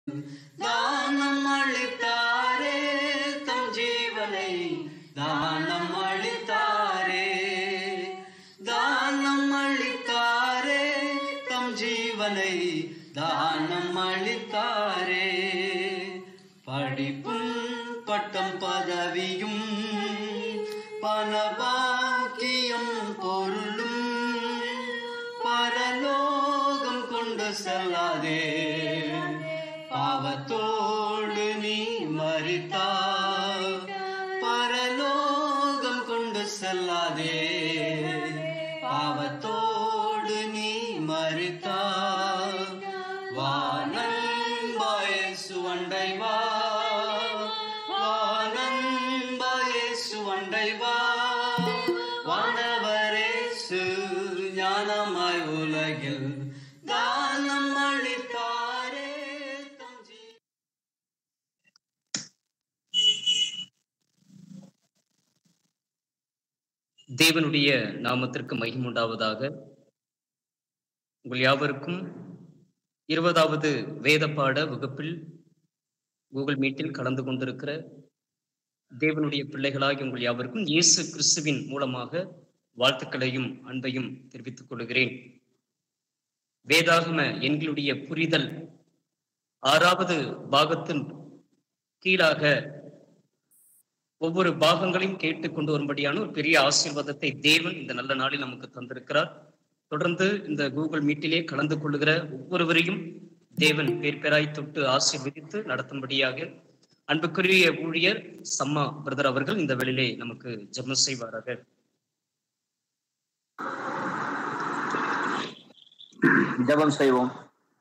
தானம் அளித்தாரே தம் ஜீவனை தானம் அளித்தாரே தானம் அளித்தாரே தம் ஜீவனை தானம் அளித்தாரே படிப்பும் பட்டம் பதவியும் பணபாக்கியம் பொருளும் பரலோகம் கொண்டு செல்லாதே பாவத்தோடு நீ மறித்தாய் பரலோகம் கொண்டு செல்லாதே பாவத்தோடு நீ மறித்தாய் வானம்பாய சுவண்டை வா வானம்பாய சுவண்டை வா வானவரேசு ஞானமாய் உலகில் தானம் அளித்தாரே தம் ஜீ தேவனுடைய நாமத்திற்கு மகிமுண்டாவதாக உங்கள் யாவருக்கும் இருபதாவது வேத பாட வகுப்பில் கூகுள் மீட்டில் கலந்து கொண்டிருக்கிற தேவனுடைய பிள்ளைகளாகி உங்கள் யாவருக்கும் இயேசு கிறிஸ்துவின் மூலமாக வாழ்த்துக்களையும் அன்பையும் தெரிவித்துக் கொள்கிறேன் வேதாகம எங்களுடைய புரிதல் ஆறாவது பாகத்தின் கீழாக ஒவ்வொரு பாகங்களையும் கேட்டுக் கொண்டு வரும்படியான ஒரு பெரிய ஆசீர்வாதத்தை தேவன் இந்த நல்ல நாளில் நமக்கு தந்திருக்கிறார் தொடர்ந்து இந்த கூகுள் மீட்டிலே கலந்து கொள்ளுகிற ஒவ்வொருவரையும் தேவன் பேர் பேராய் தொட்டு ஆசீர்வதித்து நடத்தும்படியாக அன்புக்குரிய ஊழியர் சம்மா பிரதர் அவர்கள் இந்த வேளையிலே நமக்கு ஜெபம் செய்வார்கள் ஜெபம் செய்வோம்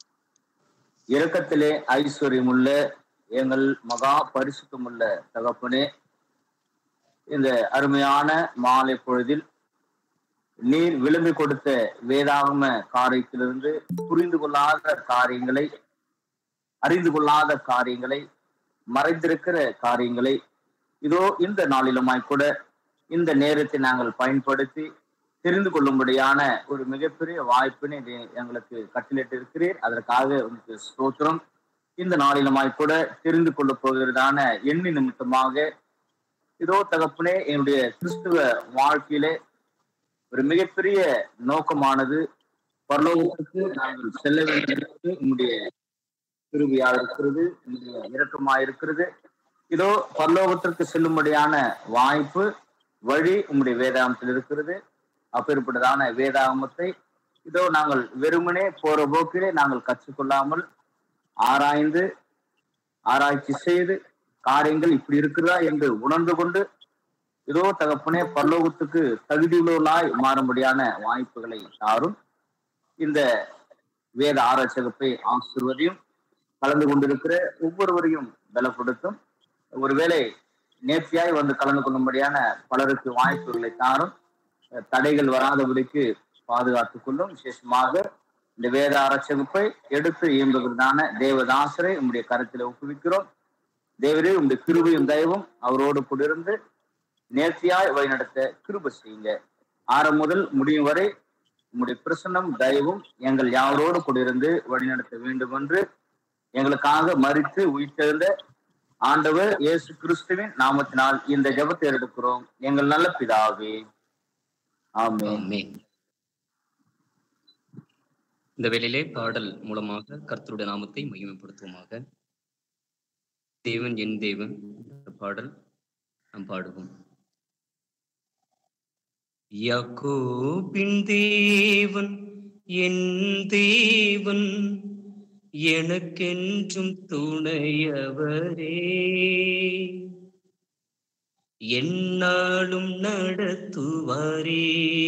இரக்கத்திலே ஐஸ்வர்யமுள்ள எங்கள் மகா பரிசுத்தமுள்ள தகப்பனே இந்த அருமையான மாலை பொழுதில் நீர் விளம்பி கொடுத்த வேதாகம காரியத்திலிருந்து புரிந்து கொள்ளாத காரியங்களை அறிந்து கொள்ளாத காரியங்களை மறைந்திருக்கிற காரியங்களை இதோ இந்த நாளிலுமாய் கூட இந்த நேரத்தை நாங்கள் பயன்படுத்தி தெரிந்து கொள்ளும்படியான ஒரு மிகப்பெரிய வாய்ப்பினை நீ எங்களுக்கு கட்டளிட்டு இருக்கிறீர் அதற்காக உங்களுக்கு ஸ்தோத்திரம் இந்த நாளிலுமாய் கூட தெரிந்து கொள்ள போகிறதான எண்ணி நிமித்தமாக இதோ தகப்பனே என்னுடைய கிறிஸ்துவ வாழ்க்கையிலே ஒரு மிகப்பெரிய நோக்கமானது பரலோகத்துக்கு நாங்கள் செல்ல வேண்டும் என்பது உம்முடைய கிருபியாக இருக்கிறது உம்முடைய இரக்கமாக இருக்கிறது இதோ பரலோகத்திற்கு செல்லும்படியான வாய்ப்பு வழி உம்முடைய வேதாகமத்தில் இருக்கிறது அப்பேற்பட்டதான வேதாகமத்தை இதோ நாங்கள் வெறுமனே போற போக்கிலே நாங்கள் கற்றுக்கொள்ளாமல் ஆராய்ந்து ஆராய்ச்சி செய்து காரியங்கள் இப்படி இருக்கிறதா என்று உணர்ந்து கொண்டு இதோ தகப்பனே பரலோகத்துக்கு தகுதியுள்ளவர்களாய் மாறும்படியான வாய்ப்புகளை தாரும் இந்த வேத ஆராய்ச்சகப்பை ஆசிர்வதியும் கலந்து கொண்டிருக்கிற ஒவ்வொருவரையும் பலப்படுத்தும் ஒருவேளை நேர்த்தியாய் வந்து கலந்து கொள்ளும்படியான பலருக்கு வாய்ப்புகளை தாரும் தடைகள் வராதபடிக்கு பாதுகாத்துக் கொள்ளும் விசேஷமாக இந்த வேத ஆராய்ச்சகப்பை எடுத்து இயம்புகிறதான தேவதாசரை உம்முடைய கருத்தில் ஒப்புவிக்கிறோம் தேவரே உங்களுடைய கிருபையும் தயவும் அவரோடு கூடியிருந்து நேர்த்தியாய் வழிநடத்த கிருப செய்யுங்க ஆரம் முதல் முடியும் வரை உங்களுடைய பிரசன்னம் தயவும் எங்கள் யாரோடு கூடியிருந்து வழிநடத்த வேண்டும் என்று எங்களுக்காக மறித்து உயிர்த்தெழுந்த ஆண்டவர் இயேசு கிறிஸ்துவின் நாமத்தினால் இந்த ஜெபத்தை எடுக்கிறோம் எங்கள் நல்ல பிதாவே ஆமென் ஆமென். இந்த வேளையிலே பாடல் மூலமாக கர்த்தருடைய நாமத்தை மகிமைப்படுத்துவோமாக தேவன் என் தேவன் என்ற பாடல் நாம் பாடுவோம் யாக்கோபின் தேவன் என் தேவன் எனக்கென்றும் துணையவரே என்னாலும் நடத்துவாரே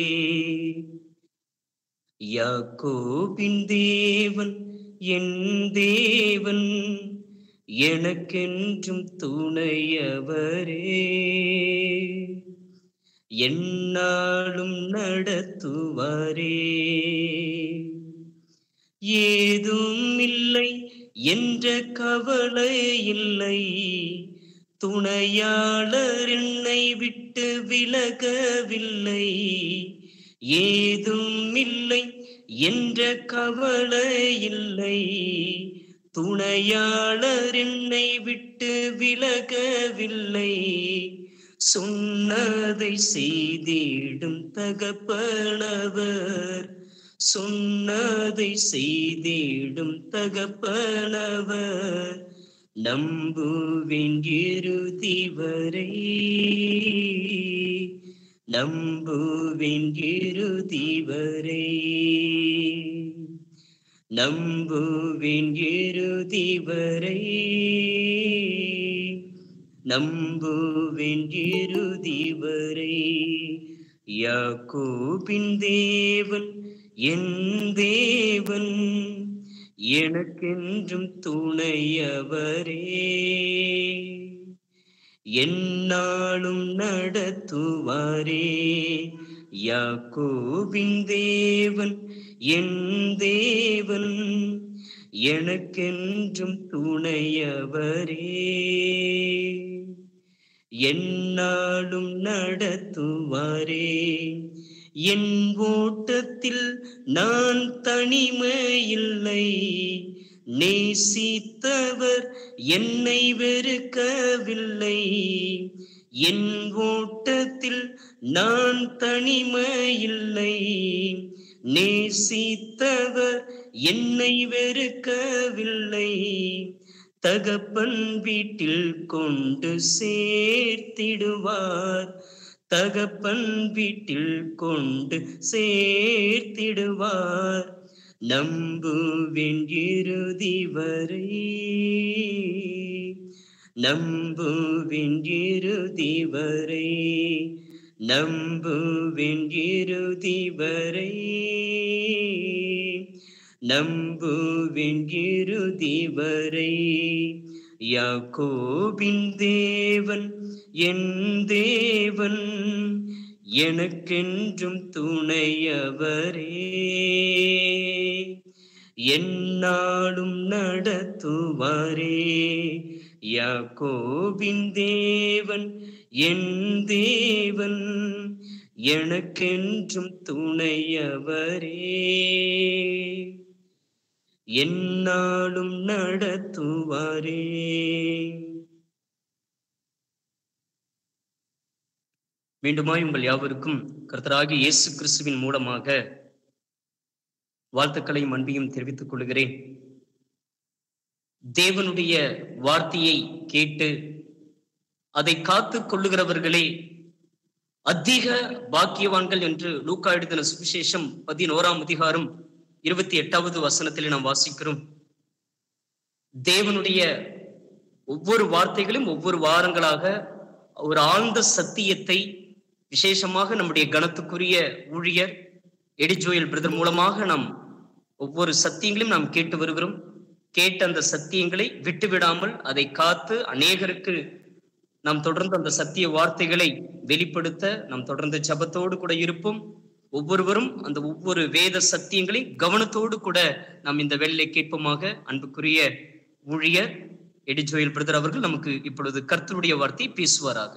யாக்கோபின் தேவன் என் தேவன் எனக்கென்றும் துணையவரே என்னாலும் நடத்துவாரே ஏதும் இல்லை என்ற கவலை இல்லை துணையாளர் என்னை விட்டு விலகவில்லை ஏதும் இல்லை என்ற கவலை இல்லை துணையாளர் என்னை விட்டு விலகவில்லை சொன்னதை செய்திடும் தகப்பனவர் சொன்னதை செய்திடும் தகப்பனவர் நம்புவேன் இறுதி வரை நம்புவேன் இறுதி வரை நம்புவேன் இறுதி வரை நம்புவேன் இறுதி வரை யாக்கோபின் தேவன் என் தேவன் எனக்கென்றும் துணையவரே என்னாலும் நடத்துவாரே யாக்கோபின் தேவன் என் தேவன் எனக்கென்றும் துணையவரே என்னாலும் நடத்துவாரே என் ஓட்டத்தில் நான் தனிமையில்லை நேசித்தவர் என்னை வெறுக்கவில்லை என் ஓட்டத்தில் நான் தனிமையில்லை நேசித்தவர் என்னை வெறுக்கவில்லை தகப்பன் வீட்டில் கொண்டு சேர்த்திடுவார் தகப்பன் வீட்டில் கொண்டு சேர்த்திடுவார் நம்புவேன் இறுதி வரை நம்புவேன் இறுதி வரை நம்புவேன் இறுதி வரை நம்புவேன் இறுதி வரை யாக்கோபின் தேவன் என் தேவன் எனக்கென்றும் துணையவரே என்னாலும் நடத்துவாரே யாக்கோபின் தேவன் என் தேவன் எனக்கென்றும் துணையவரே என்னாலும் நடத்துவாரே மீண்டுமாய் உங்கள் யாவருக்கும் கர்த்தராகிய இயேசு கிறிஸ்துவின் மூலமாக வாழ்த்துக்களையும் அன்பையும் தெரிவித்துக் கொள்கிறேன் தேவனுடைய வார்த்தையை கேட்டு அதை காத்து கொள்ளுகிறவர்களே அதிக பாக்கியவான்கள் என்று லூக்கா எழுதின சுவிசேஷம் பதினோராம் அதிகாரம் இருபத்தி எட்டாவது வசனத்தில் நாம் வாசிக்கிறோம் தேவனுடைய ஒவ்வொரு வார்த்தைகளும் ஒவ்வொரு வாரங்களாக ஒரு ஆழ்ந்த சத்தியத்தை விசேஷமாக நம்முடைய கனத்துக்குரிய ஊழியர் எடிஜோயல் பிரதர் மூலமாக நாம் ஒவ்வொரு சத்தியங்களையும் நாம் கேட்டு வருகிறோம் கேட்ட அந்த சத்தியங்களை விட்டுவிடாமல் அதை காத்து அநேகருக்கு நாம் தொடர்ந்து அந்த சத்திய வார்த்தைகளை வெளிப்படுத்த நாம் தொடர்ந்து ஜபத்தோடு கூட இருப்போம் ஒவ்வொருவரும் அந்த ஒவ்வொரு வேத சத்தியங்களை கவனத்தோடு கூட நாம் இந்த வேலையை கேட்போமாக அன்புக்குரிய ஊழியர் எடிஜோயல் பிரதர் அவர்கள் நமக்கு இப்பொழுது கர்த்தருடைய வார்த்தை பேசுவாராக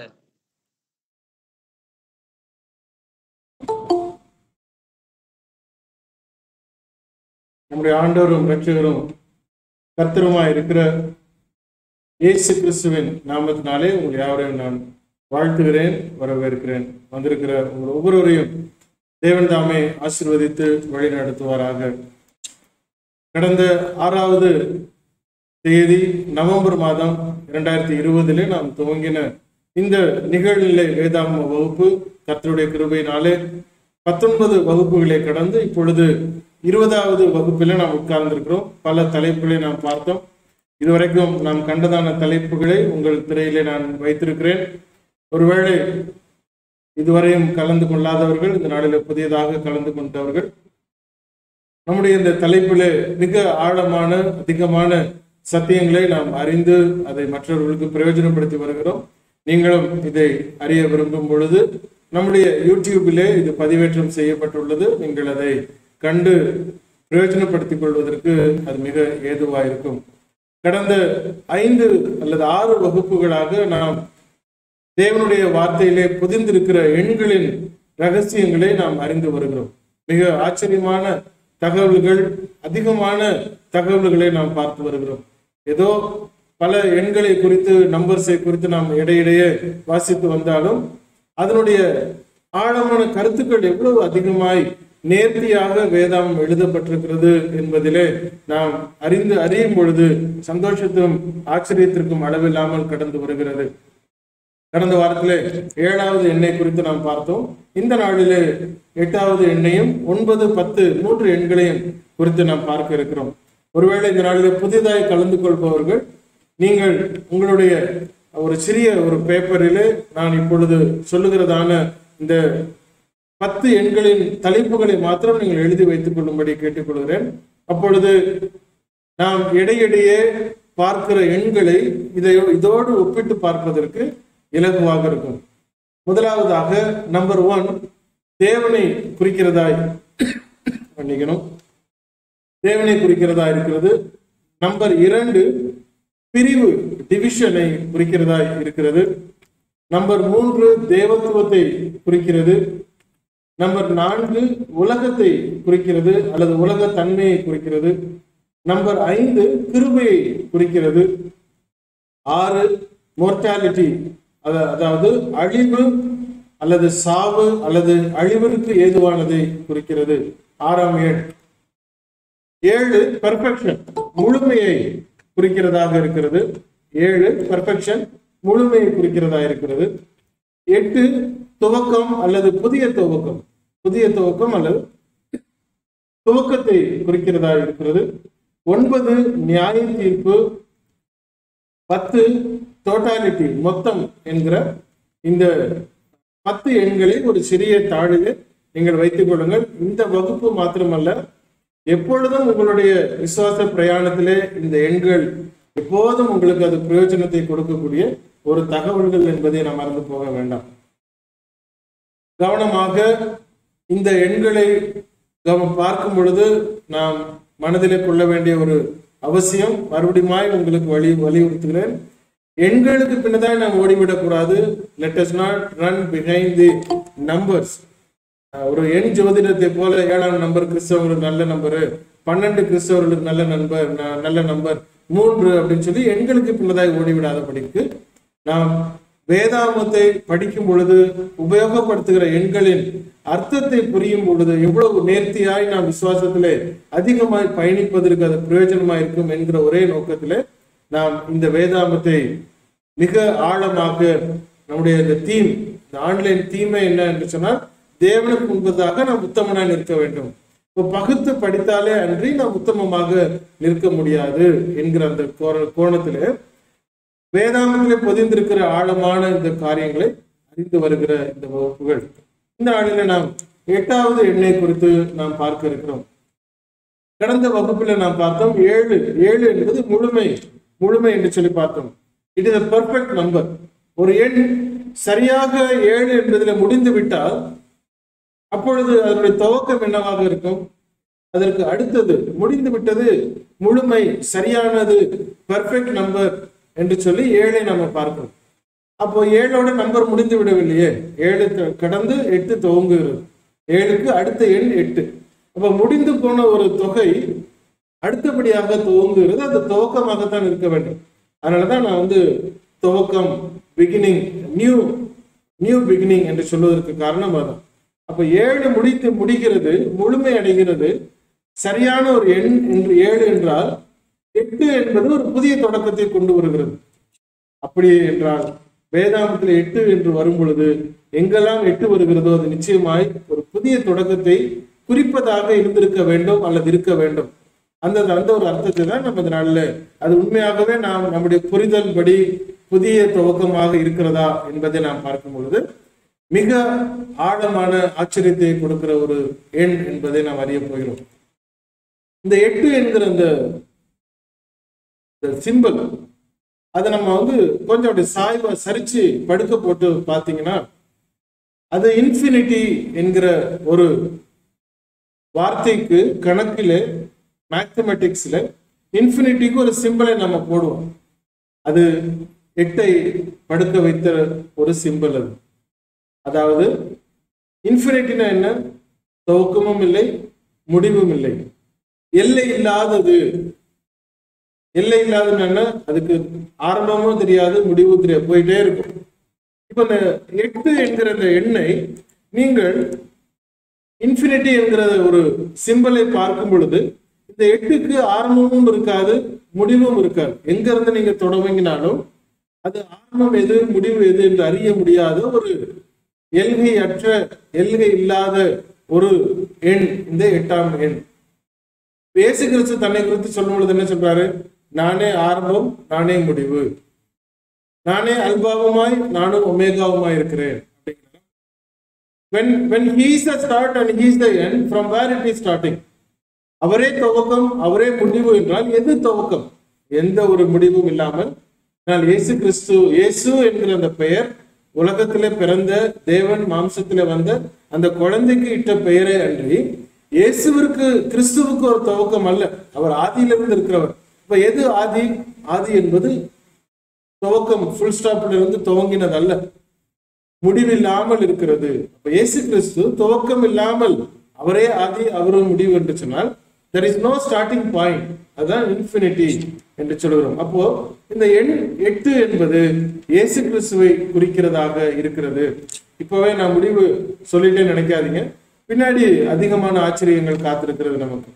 நம்முடைய ஆண்டவரும் ரட்சகரும் கர்த்தருமாய் இருக்கிற இயேசு கிறிஸ்துவின் நாமத்தினாலே உங்கள் யாவரையும் நான் வாழ்த்துகிறேன் வரவேற்கிறேன் வந்திருக்கிற உங்கள் ஒவ்வொருவரையும் தேவன் தாமே ஆசீர்வதித்து வழி நடத்துவாராக கடந்த ஆறாவது தேதி நவம்பர் மாதம் இரண்டாயிரத்தி இருபதிலே நாம் துவங்கின இந்த நிகழ்நிலை வேதாகம வகுப்பு கர்த்தருடைய கிருபையினாலே பத்தொன்பது வகுப்புகளை கடந்து இப்பொழுது இருபதாவது வகுப்பில் நாம் உட்கார்ந்திருக்கிறோம் பல தலைப்புகளை நாம் பார்த்தோம் இதுவரைக்கும் நாம் கண்டதான தலைப்புகளை உங்கள் திரையிலே நான் வைத்திருக்கிறேன் ஒருவேளை இதுவரையும் கலந்து கொள்ளாதவர்கள் இந்த நாளில் புதியதாக கலந்து கொண்டவர்கள் நம்முடைய இந்த தலைப்பிலே மிக ஆழமான அதிகமான சத்தியங்களை நாம் அறிந்து அதை மற்றவர்களுக்கு பிரயோஜனப்படுத்தி வருகிறோம் நீங்களும் இதை அறிய விரும்பும் பொழுது நம்முடைய யூடியூபிலே இது பதிவேற்றம் செய்யப்பட்டுள்ளது நீங்கள் அதை கண்டு பிரயோஜனப்படுத்திக் கொள்வதற்கு அது மிக ஏதுவாயிருக்கும் கடந்த ஐந்து அல்லது ஆறு வகுப்புகளாக நாம் தேவனுடைய வார்த்தையிலே புதிந்திருக்கிற எண்களின் ரகசியங்களை நாம் அறிந்து வருகிறோம் மிக ஆச்சரியமான தகவல்கள் அதிகமான தகவல்களை நாம் பார்த்து வருகிறோம் ஏதோ பல எண்களை குறித்து நம்பர்ஸை குறித்து நாம் இடையிடையே வாசித்து வந்தாலும் அதனுடைய ஆழமான கருத்துக்கள் எவ்வளவு அதிகமாய் நேர்த்தியாக வேதாம் எழுதப்பட்டிருக்கிறது என்பதிலே நாம் அறிந்து அறியும் பொழுது சந்தோஷத்திலும் ஆச்சரியத்திற்கும் அளவில்லாமல் கடந்து வருகிறது கடந்த வாரத்திலே ஏழாவது எண்ணை குறித்து நாம் பார்த்தோம் இந்த நாளிலே எட்டாவது எண்ணையும் ஒன்பது பத்து மூன்று எண்களையும் குறித்து நாம் பார்க்க இருக்கிறோம் ஒருவேளை இந்த நாளிலே புதிதாய் கலந்து கொள்பவர்கள் நீங்கள் உங்களுடைய ஒரு சிறிய ஒரு பேப்பரிலே நான் இப்பொழுது சொல்லுகிறதான இந்த பத்து எண்களின் தலைப்புகளை மாத்திரம் நீங்கள் எழுதி வைத்துக் கொள்ளும்படி கேட்டுக்கொள்கிறேன் அப்பொழுது நாம் இடையிடையே பார்க்கிற எண்களை இதை இதோடு ஒப்பிட்டு பார்ப்பதற்கு இலகுவாக இருக்கும் முதலாவதாக நம்பர் ஒன் தேவனை குறிக்கிறதாய் மன்னிக்கணும் தேவனை குறிக்கிறதா இருக்கிறது நம்பர் இரண்டு பிரிவு டிவிஷனை குறிக்கிறதாய் இருக்கிறது நம்பர் மூன்று தேவத்துவத்தை குறிக்கிறது நம்பர் நான்கு உலகத்தை குறிக்கிறது அல்லது உலக தன்மையை குறிக்கிறது நம்பர் ஐந்து கிருபையை குறிக்கிறது ஆறு மோர்டாலிட்டி அதாவது அழிவு அல்லது சாவு அல்லது அழிவிற்கு ஏதுவானதை குறிக்கிறது ஆறாம் எண் ஏழு பெர்ஃபெக்ஷன் முழுமையை குறிக்கிறதாக இருக்கிறது ஏழு பெர்ஃபெக்ஷன் முழுமையை குறிக்கிறதா இருக்கிறது எட்டு துவக்கம் அல்லது புதிய துவக்கம் புதிய துவக்கம் அல்லது துவக்கத்தை குறிக்கிறதா இருக்கிறது ஒன்பது நியாய தீர்ப்பு பத்து டோட்டாலிட்டி மொத்தம் என்கிற இந்த பத்து எண்களை ஒரு சிறிய தாளில் நீங்கள் வைத்துக் கொள்ளுங்கள் இந்த வகுப்பு மாத்திரமல்ல எப்பொழுதும் உங்களுடைய விசுவாச பிரயாணத்திலே இந்த எண்கள் எப்போதும் உங்களுக்கு அது பிரயோஜனத்தை கொடுக்கக்கூடிய ஒரு தகவல்கள் என்பதை நாம் மறந்து போக வேண்டாம் கவனமாக இந்த எண்களை கவ- பார்க்கும் பொழுது நாம் மனதிலே கொள்ள வேண்டிய ஒரு அவசியம் மறுபடியுமாய் உங்களுக்கு வழி வலியுறுத்துகிறேன் எண்களுக்கு பின்னதாக நாம் ஓடிவிடக்கூடாது let us not run behind the numbers ஒரு எண் ஜோதிடத்தை போல ஏழாம் நம்பர் கிறிஸ்தவர்களுக்கு நல்ல நம்பரு பன்னெண்டு கிறிஸ்தவர்களுக்கு நல்ல நண்பர் ந- நல்ல நம்பர் மூன்று அப்படின்னு சொல்லி எண்களுக்கு பின்னதாக ஓடிவிடாதபடிக்கு நாம் வேதாமத்தை படிக்கும் பொழுது உபயோகப்படுத்துகிற எண்களின் அர்த்தத்தை புரியும் பொழுது எவ்வளவு நேர்த்தியாய் நாம் விசுவாசத்திலே அதிகமாய் பயணிப்பதற்கு அது பிரயோஜனமாய் இருக்கும் என்கிற ஒரே நோக்கத்திலே நாம் இந்த வேதாமத்தை மிக ஆழமாக நம்முடைய இந்த தீம் இந்த ஆன்லைன் தீமை என்ன என்று சொன்னால் தேவனுக்கு முன்பதாக நாம் உத்தமனாய் நிற்க வேண்டும் இப்போ பகுத்து படித்தாலே அன்றி நாம் உத்தமமாக நிற்க முடியாது என்கிற அந்த கோண- கோணத்திலே வேதாந்தத்திலே பொதிந்திருக்கிற ஆழமான இந்த காரியங்களை அறிந்து வருகிற இந்த வகுப்புகள் இந்த நாளில நாம் எட்டாவது எண்ணை குறித்து நாம் பார்க்க இருக்கிறோம் கடந்த வகுப்பில் நாம் பார்த்தோம் ஏழு ஏழு என்பது முழுமை முழுமை என்று சொல்லி பார்த்தோம் it is a perfect number ஒரு எண் சரியாக ஏழு என்பதில் முடிந்து விட்டால் அப்பொழுது அதனுடைய துவக்கம் என்னவாக இருக்கும் அதற்கு அடுத்தது முடிந்து விட்டது முழுமை சரியானது பெர்ஃபெக்ட் நம்பர் என்று சொல்லி ஏழை நம்ம பார்க்கிறோம் அப்போ ஏழோட நம்பர் முடிந்து விடவில்லையே ஏழு க- கடந்து எட்டு துவங்குகிறது ஏழுக்கு அடுத்த எண் எட்டு அப்ப முடிந்து போன ஒரு தொகை அடுத்தபடியாக துவங்குகிறது அது துவக்கமாகத்தான் இருக்க வேண்டும் அதனாலதான் நான் வந்து துவக்கம் பிகினிங் நியூ நியூ பிகினிங் என்று சொல்வதற்கு காரணம் அதான் அப்ப ஏழு முடித்து முடிகிறது முழுமை அடைகிறது சரியான ஒரு எண் என்று ஏழு என்றால் எட்டு என்பது ஒரு புதிய தொடக்கத்தை கொண்டு வருகிறது அப்படி என்றால் வேதாந்தத்தில் எட்டு என்று வரும் பொழுது எங்கெல்லாம் எட்டு வருகிறதோ அது நிச்சயமாய் ஒரு புதிய தொடக்கத்தை குறிப்பதாக இருந்திருக்க வேண்டும் அல்லது இருக்க வேண்டும் அந்த அந்த ஒரு அர்த்தத்தை தான் நம்ம இந்த நாளில் அது உண்மையாகவே நாம் நம்முடைய புரிதல் படி புதிய துவக்கமாக இருக்கிறதா என்பதை நாம் பார்க்கும் பொழுது மிக ஆழமான ஆச்சரியத்தை கொடுக்கிற ஒரு எண் என்பதை நாம் அறிய போகிறோம் இந்த எட்டு என்கிற அந்த சிம்பிள் அதை நம்ம வந்து கொஞ்சம் அப்படி சாய்வா சரிச்சு படுக்க போட்டு பார்த்தீங்கன்னா அது இன்ஃபினிட்டி என்கிற ஒரு வார்த்தைக்கு கணக்கில் மேத்தமெட்டிக்ஸ்ல இன்ஃபினிட்டிக்கு ஒரு சிம்பிளை நம்ம போடுவோம் அது எட்டை படுக்க வைத்த ஒரு சிம்பிள் அது அதாவது இன்ஃபினிட்டினா என்ன துவக்கமும் இல்லை முடிவும் இல்லை எல்லை இல்லாதது எல்லை இல்லாததுன்னா அதுக்கு ஆரம்பமும் தெரியாது முடிவும் தெரியாது போயிட்டே இருக்கும் இப்ப இந்த எட்டு என்கிற இந்த எண்ணை நீங்கள் இன்ஃபினிட்டி என்கிற ஒரு சிம்பலை பார்க்கும் பொழுது இந்த எட்டுக்கு ஆரம்பமும் இருக்காது முடிவும் இருக்காது எங்க இருந்து நீங்க தொடங்கினாலும் அது ஆரம்பம் எது முடிவு எது என்று அறிய முடியாத ஒரு எல்கை அற்ற எல்கை இல்லாத ஒரு எண் இந்த எட்டாம் எண் இயேசு கிறிஸ்து தன்னை குறித்து சொல்லும் பொழுது என்ன சொல்றாரு நானே ஆரம்பம் நானே முடிவு நானே அல்பாவுமாய் நானும் ஒமேகாவுமாய் இருக்கிறேன் அப்படிங்கிறார். when when he is the start and he is the end from where it is starting அவரே துவக்கம் அவரே முடிவு என்றால் எது துவக்கம் எந்த ஒரு முடிவும் இல்லாமல் நான் இயேசு கிறிஸ்து இயேசு என்கிற அந்த பெயர் உலகத்திலே பிறந்த தேவன் மாம்சத்திலே வந்த அந்த குழந்தைக்கு இட்ட பெயரே அன்றி இயேசுவிற்கு கிறிஸ்துவுக்கு ஒரு துவக்கம் அல்ல அவர் ஆதியிலிருந்து இருக்கிறவர் இப்ப எது ஆதி ஆதி என்பது துவக்கம் ஃபுல் ஸ்டாப்ல இருந்து துவங்கினது அல்ல முடிவில்லாமல் இருக்கிறது அப்ப இயேசு கிறிஸ்து துவக்கம் இல்லாமல் அவரே ஆதி அவரும் முடிவு என்று சொன்னால் there is no starting point அதுதான் இன்ஃபினிட்டி என்று சொல்கிறோம் அப்போ இந்த எண் எட்டு என்பது இயேசு கிறிஸ்துவை குறிக்கிறதாக இருக்கிறது இப்பவே நான் முடிவு சொல்லிட்டே நினைக்காதீங்க பின்னாடி அதிகமான ஆச்சரியங்கள் காத்திருக்கிறது நமக்கு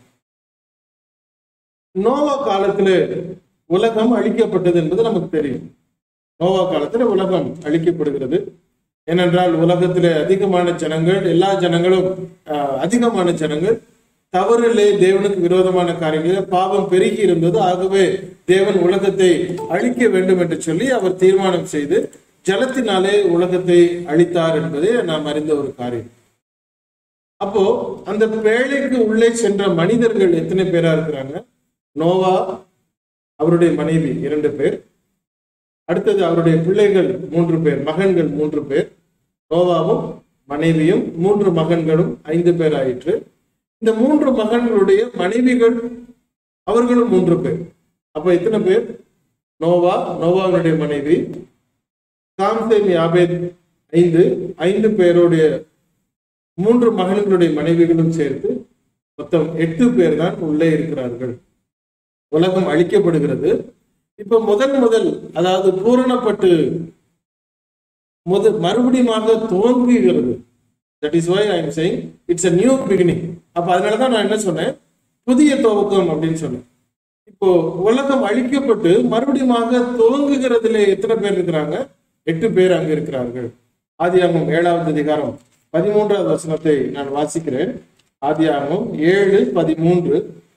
நோவா காலத்துல உலகம் அழிக்கப்பட்டது என்பது நமக்கு தெரியும் நோவா காலத்துல உலகம் அழிக்கப்படுகிறது ஏனென்றால் உலகத்திலே அதிகமான ஜனங்கள் எல்லா ஜனங்களும் ஆஹ், அதிகமான ஜனங்கள் தவறிலே தேவனுக்கு விரோதமான காரியங்களில் பாவம் பெருகி இருந்தது ஆகவே தேவன் உலகத்தை அழிக்க வேண்டும் என்று சொல்லி அவர் தீர்மானம் செய்து ஜலத்தினாலே உலகத்தை அழித்தார் என்பதே நாம் அறிந்த ஒரு காரியம் அப்போ அந்த பேழைக்கு உள்ளே சென்ற மனிதர்கள் எத்தனை பேரா இருக்கிறாங்க நோவா அவருடைய மனைவி இரண்டு பேர் அடுத்தது அவருடைய பிள்ளைகள் மூன்று பேர் மகன்கள் மூன்று பேர் நோவாவும் மனைவியும் மூன்று மகன்களும் ஐந்து பேர் ஆயிற்று இந்த மூன்று மகன்களுடைய மனைவிகள் அவர்களும் மூன்று பேர் அப்ப எத்தனை பேர் நோவா நோவாவினுடைய மனைவி காம்சேம் யாபேத் ஐந்து ஐந்து பேருடைய மூன்று மகன்களுடைய மனைவிகளும் சேர்த்து மொத்தம் எட்டு பேர் தான் உள்ளே இருக்கிறார்கள் உலகம் அழிக்கப்படுகிறது இப்ப முதல் முதல் அதாவது பூரணப்பட்டு முதல் மறுபடியுமாக துவங்குகிறது that is why I am saying it's a new beginning அப்ப அதனாலதான் நான் என்ன சொன்னேன் புதிய துவக்கம் அப்படின்னு சொன்னேன் இப்போ உலகம் அழிக்கப்பட்டு மறுபடியுமாக துவங்குகிறதுல எத்தனை பேர் இருக்கிறாங்க எட்டு பேர் அங்க இருக்கிறார்கள் ஆதியாகமம் ஏழாவது அதிகாரம் பதிமூன்றாவது வசனத்தை நான் வாசிக்கிறேன் ஆதியாகமம் ஏழு பதிமூன்று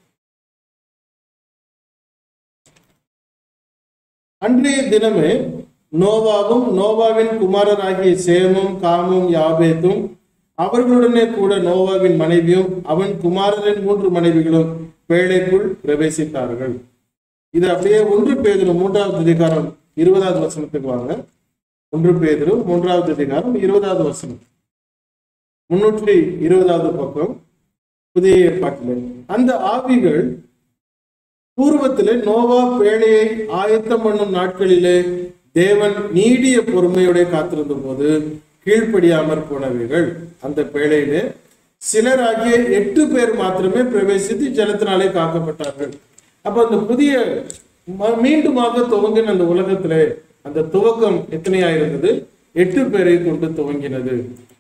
அன்றைய தினமே நோவாவும் நோவாவின் குமாரராகிய சேமும் காமும் யாபேத்தும் அவர்களுடனே கூட நோவாவின் மனைவியும் அவன் குமாரரின் மூன்று மனைவிகளும் பேழைக்குள் பிரவேசித்தார்கள் இது அப்படியே ஒன்று பேதிரும் மூன்றாவது அதிகாரம் இருபதாவது வசனத்துக்கு வாங்க ஒன்று பேதிரும் மூன்றாவது அதிகாரம் இருபதாவது வசனம் முன்னூற்றி இருபதாவது பக்கம் புதிய ஏற்பாட்டில் அந்த ஆவிகள் பூர்வத்திலே நோவா பேழையை ஆயத்தம் பண்ணும் நாட்களிலே தேவன் நீடிய பொறுமையோட காத்திருந்த போது கீழ்ப்படியாமற் போனவைகள் அந்த பேழையிலே சிலராகிய எட்டு பேர் மாத்திரமே பிரவேசித்து ஜலத்தினாலே காக்கப்பட்டார்கள் அப்ப அந்த புதிய ம- மீண்டுமாக துவங்கின அந்த உலகத்திலே அந்த துவக்கம் எத்தனையா இருந்தது எட்டு பேரை கொண்டு துவங்கினது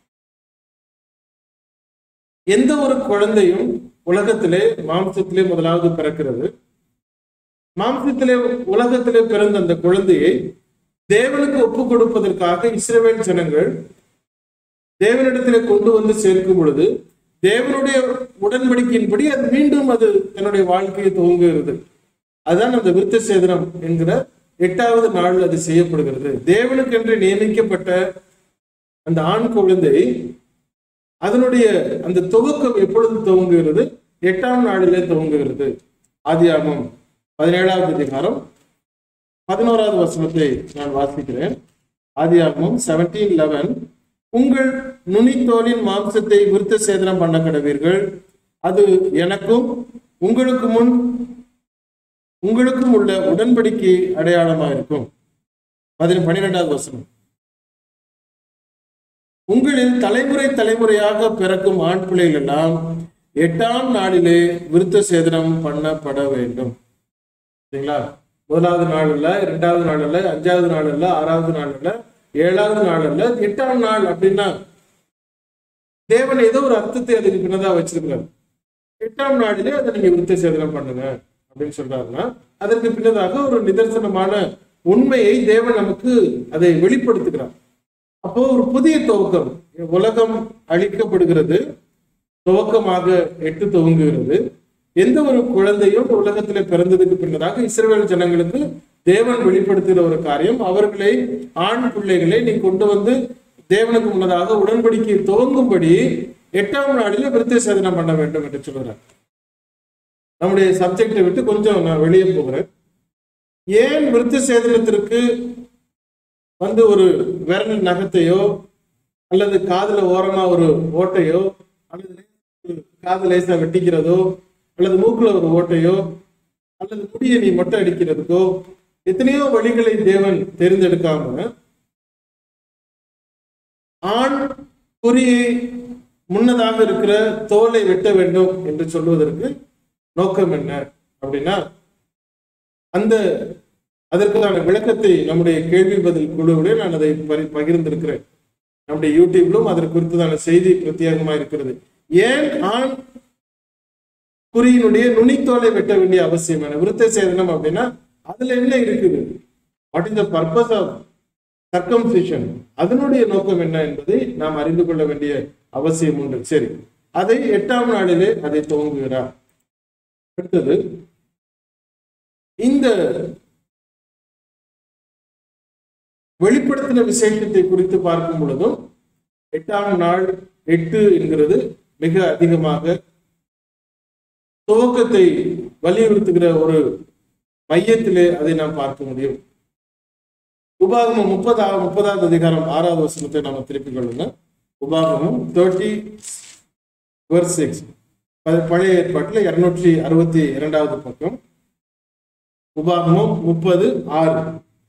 எந்த ஒரு குழந்தையும் உலகத்திலே மாம்சத்திலே முதலாவது பிறக்கிறது மாம்சத்திலே உலகத்திலே பிறந்த அந்த குழந்தையை தேவனுக்கு ஒப்பு கொடுப்பதற்காக இஸ்ரவேல் ஜனங்கள் தேவனிடத்திலே கொண்டு வந்து சேர்க்கும் பொழுது தேவனுடைய உடன்படிக்கையின்படி அது மீண்டும் அது தன்னுடைய வாழ்க்கையை துவங்குகிறது அதுதான் அந்த விருத்த சேதனம் என்கிற எட்டாவது நாள் அது செய்யப்படுகிறது தேவனுக்கென்று நியமிக்கப்பட்ட அந்த ஆண் குழந்தை அதனுடைய அந்த துவக்கம் எப்பொழுது துவங்குகிறது எட்டாம் நாளிலே துவங்குகிறது ஆதியாகமம் பதினேழாவது அதிகாரம் பதினோராவது வசனத்தை நான் வாசிக்கிறேன் ஆதியாகமம் செவன்டீன் லெவன் உங்கள் நுனித்தோலின் மாம்சத்தை விருத்த சேதனம் பண்ண கடவீர்கள் அது எனக்கும் உங்களுக்கு முன் உங்களுக்கும் உள்ள உடன்படிக்கை அடையாளமா இருக்கும் பதின பன்னிரெண்டாவது வசனம் உங்களில் தலைமுறை தலைமுறையாக பிறக்கும் ஆண் பிள்ளைகள் எல்லாம் எட்டாம் நாளிலே விருத்த சேதனம் பண்ணப்பட வேண்டும் சரிங்களா முதலாவது நாள் இல்ல இரண்டாவது நாள் இல்ல அஞ்சாவது நாள் இல்ல ஆறாவது நாள் இல்ல ஏழாவது நாள் இல்ல எட்டாம் நாள் அப்படின்னா தேவன் ஏதோ ஒரு அர்த்தத்தை அதுக்கு பின்னதா வச்சிருக்கிறார் எட்டாம் நாளிலே அதை நீங்க விருத்த சேதனம் பண்ணுங்க அப்படின்னு சொல்றாருன்னா அதற்கு பின்னதாக ஒரு நிதர்சனமான உண்மையை தேவன் நமக்கு அதை வெளிப்படுத்துகிறார் அப்போ ஒரு புதிய துவக்கம் உலகம் அழிக்கப்படுகிறது துவக்கமாக எட்டு துவங்குகிறது எந்த ஒரு குழந்தையும் உலகத்திலே பிறந்ததுக்கு பின்னதாக இஸ்ரவேல் ஜனங்களுக்கு தேவன் வெளிப்படுத்துகிற ஒரு காரியம் அவர்களை ஆண் பிள்ளைகளை நீ கொண்டு வந்து தேவனுக்கு முன்னதாக உடன்படிக்கை துவங்கும்படி எட்டாம் நாளிலே விருத்த சேதனம் பண்ண வேண்டும் என்று சொல்கிறார் நம்முடைய சப்ஜெக்டை விட்டு கொஞ்சம் நான் வெளியே போகிறேன் ஏன் விருத்த சேதனத்திற்கு வந்து ஒரு விரல் நகத்தையோ அல்லது காதுல ஓரமா ஒரு ஓட்டையோ அல்லது காது லேசா வெட்டிக்கிறதோ அல்லது மூக்குல ஒரு ஓட்டையோ அல்லது முடியை நீ மொட்டை அடிக்கிறதுக்கோ எத்தனையோ வழிகளை தேவன் தெரிந்தெடுக்காம ஆண் குறியை முன்னதாக இருக்கிற தோலை வெட்ட வேண்டும் என்று சொல்வதற்கு நோக்கம் என்ன அப்படின்னா அந்த அதற்கான விளக்கத்தை நம்முடைய கேள்வி பதில் குழுவிலே நான் அதை பரி- பகிர்ந்திருக்கிறேன் நம்முடைய யூடியூப்லும் அதற்கு குறித்ததான செய்தி பிரத்யேகமா இருக்கிறது ஏன் ஆண் குறியினுடைய நுனித்தோலை வெட்ட வேண்டிய அவசியம் என்ன விருத்த சேதனம் அப்படின்னா அதுல என்ன இருக்குது what is the purpose of circumcision அதனுடைய நோக்கம் என்ன என்பதை நாம் அறிந்து கொள்ள வேண்டிய அவசியம் உண்டு சரி அதை எட்டாம் நாளிலே அதை துவங்குகிறார் அடுத்தது இந்த வெளிப்படுத்தின விசேஷத்தை குறித்து பார்க்கும் பொழுதும் எட்டாம் நாள் எட்டு என்கிறது மிக அதிகமாக துவக்கத்தை வலியுறுத்துகிற ஒரு மையத்திலே அதை நாம் பார்க்க முடியும் உபாகமம் முப்பதா முப்பதாவது அதிகாரம் ஆறாவது வசனத்தை நாம திருப்பிக் கொள்ளுங்க உபாகமம் தேர்ட்டி சிக்ஸ் பழைய ஏற்பாட்டில் இருநூற்றி அறுபத்தி இரண்டாவது பக்கம் உபாகமம் முப்பது ஆறு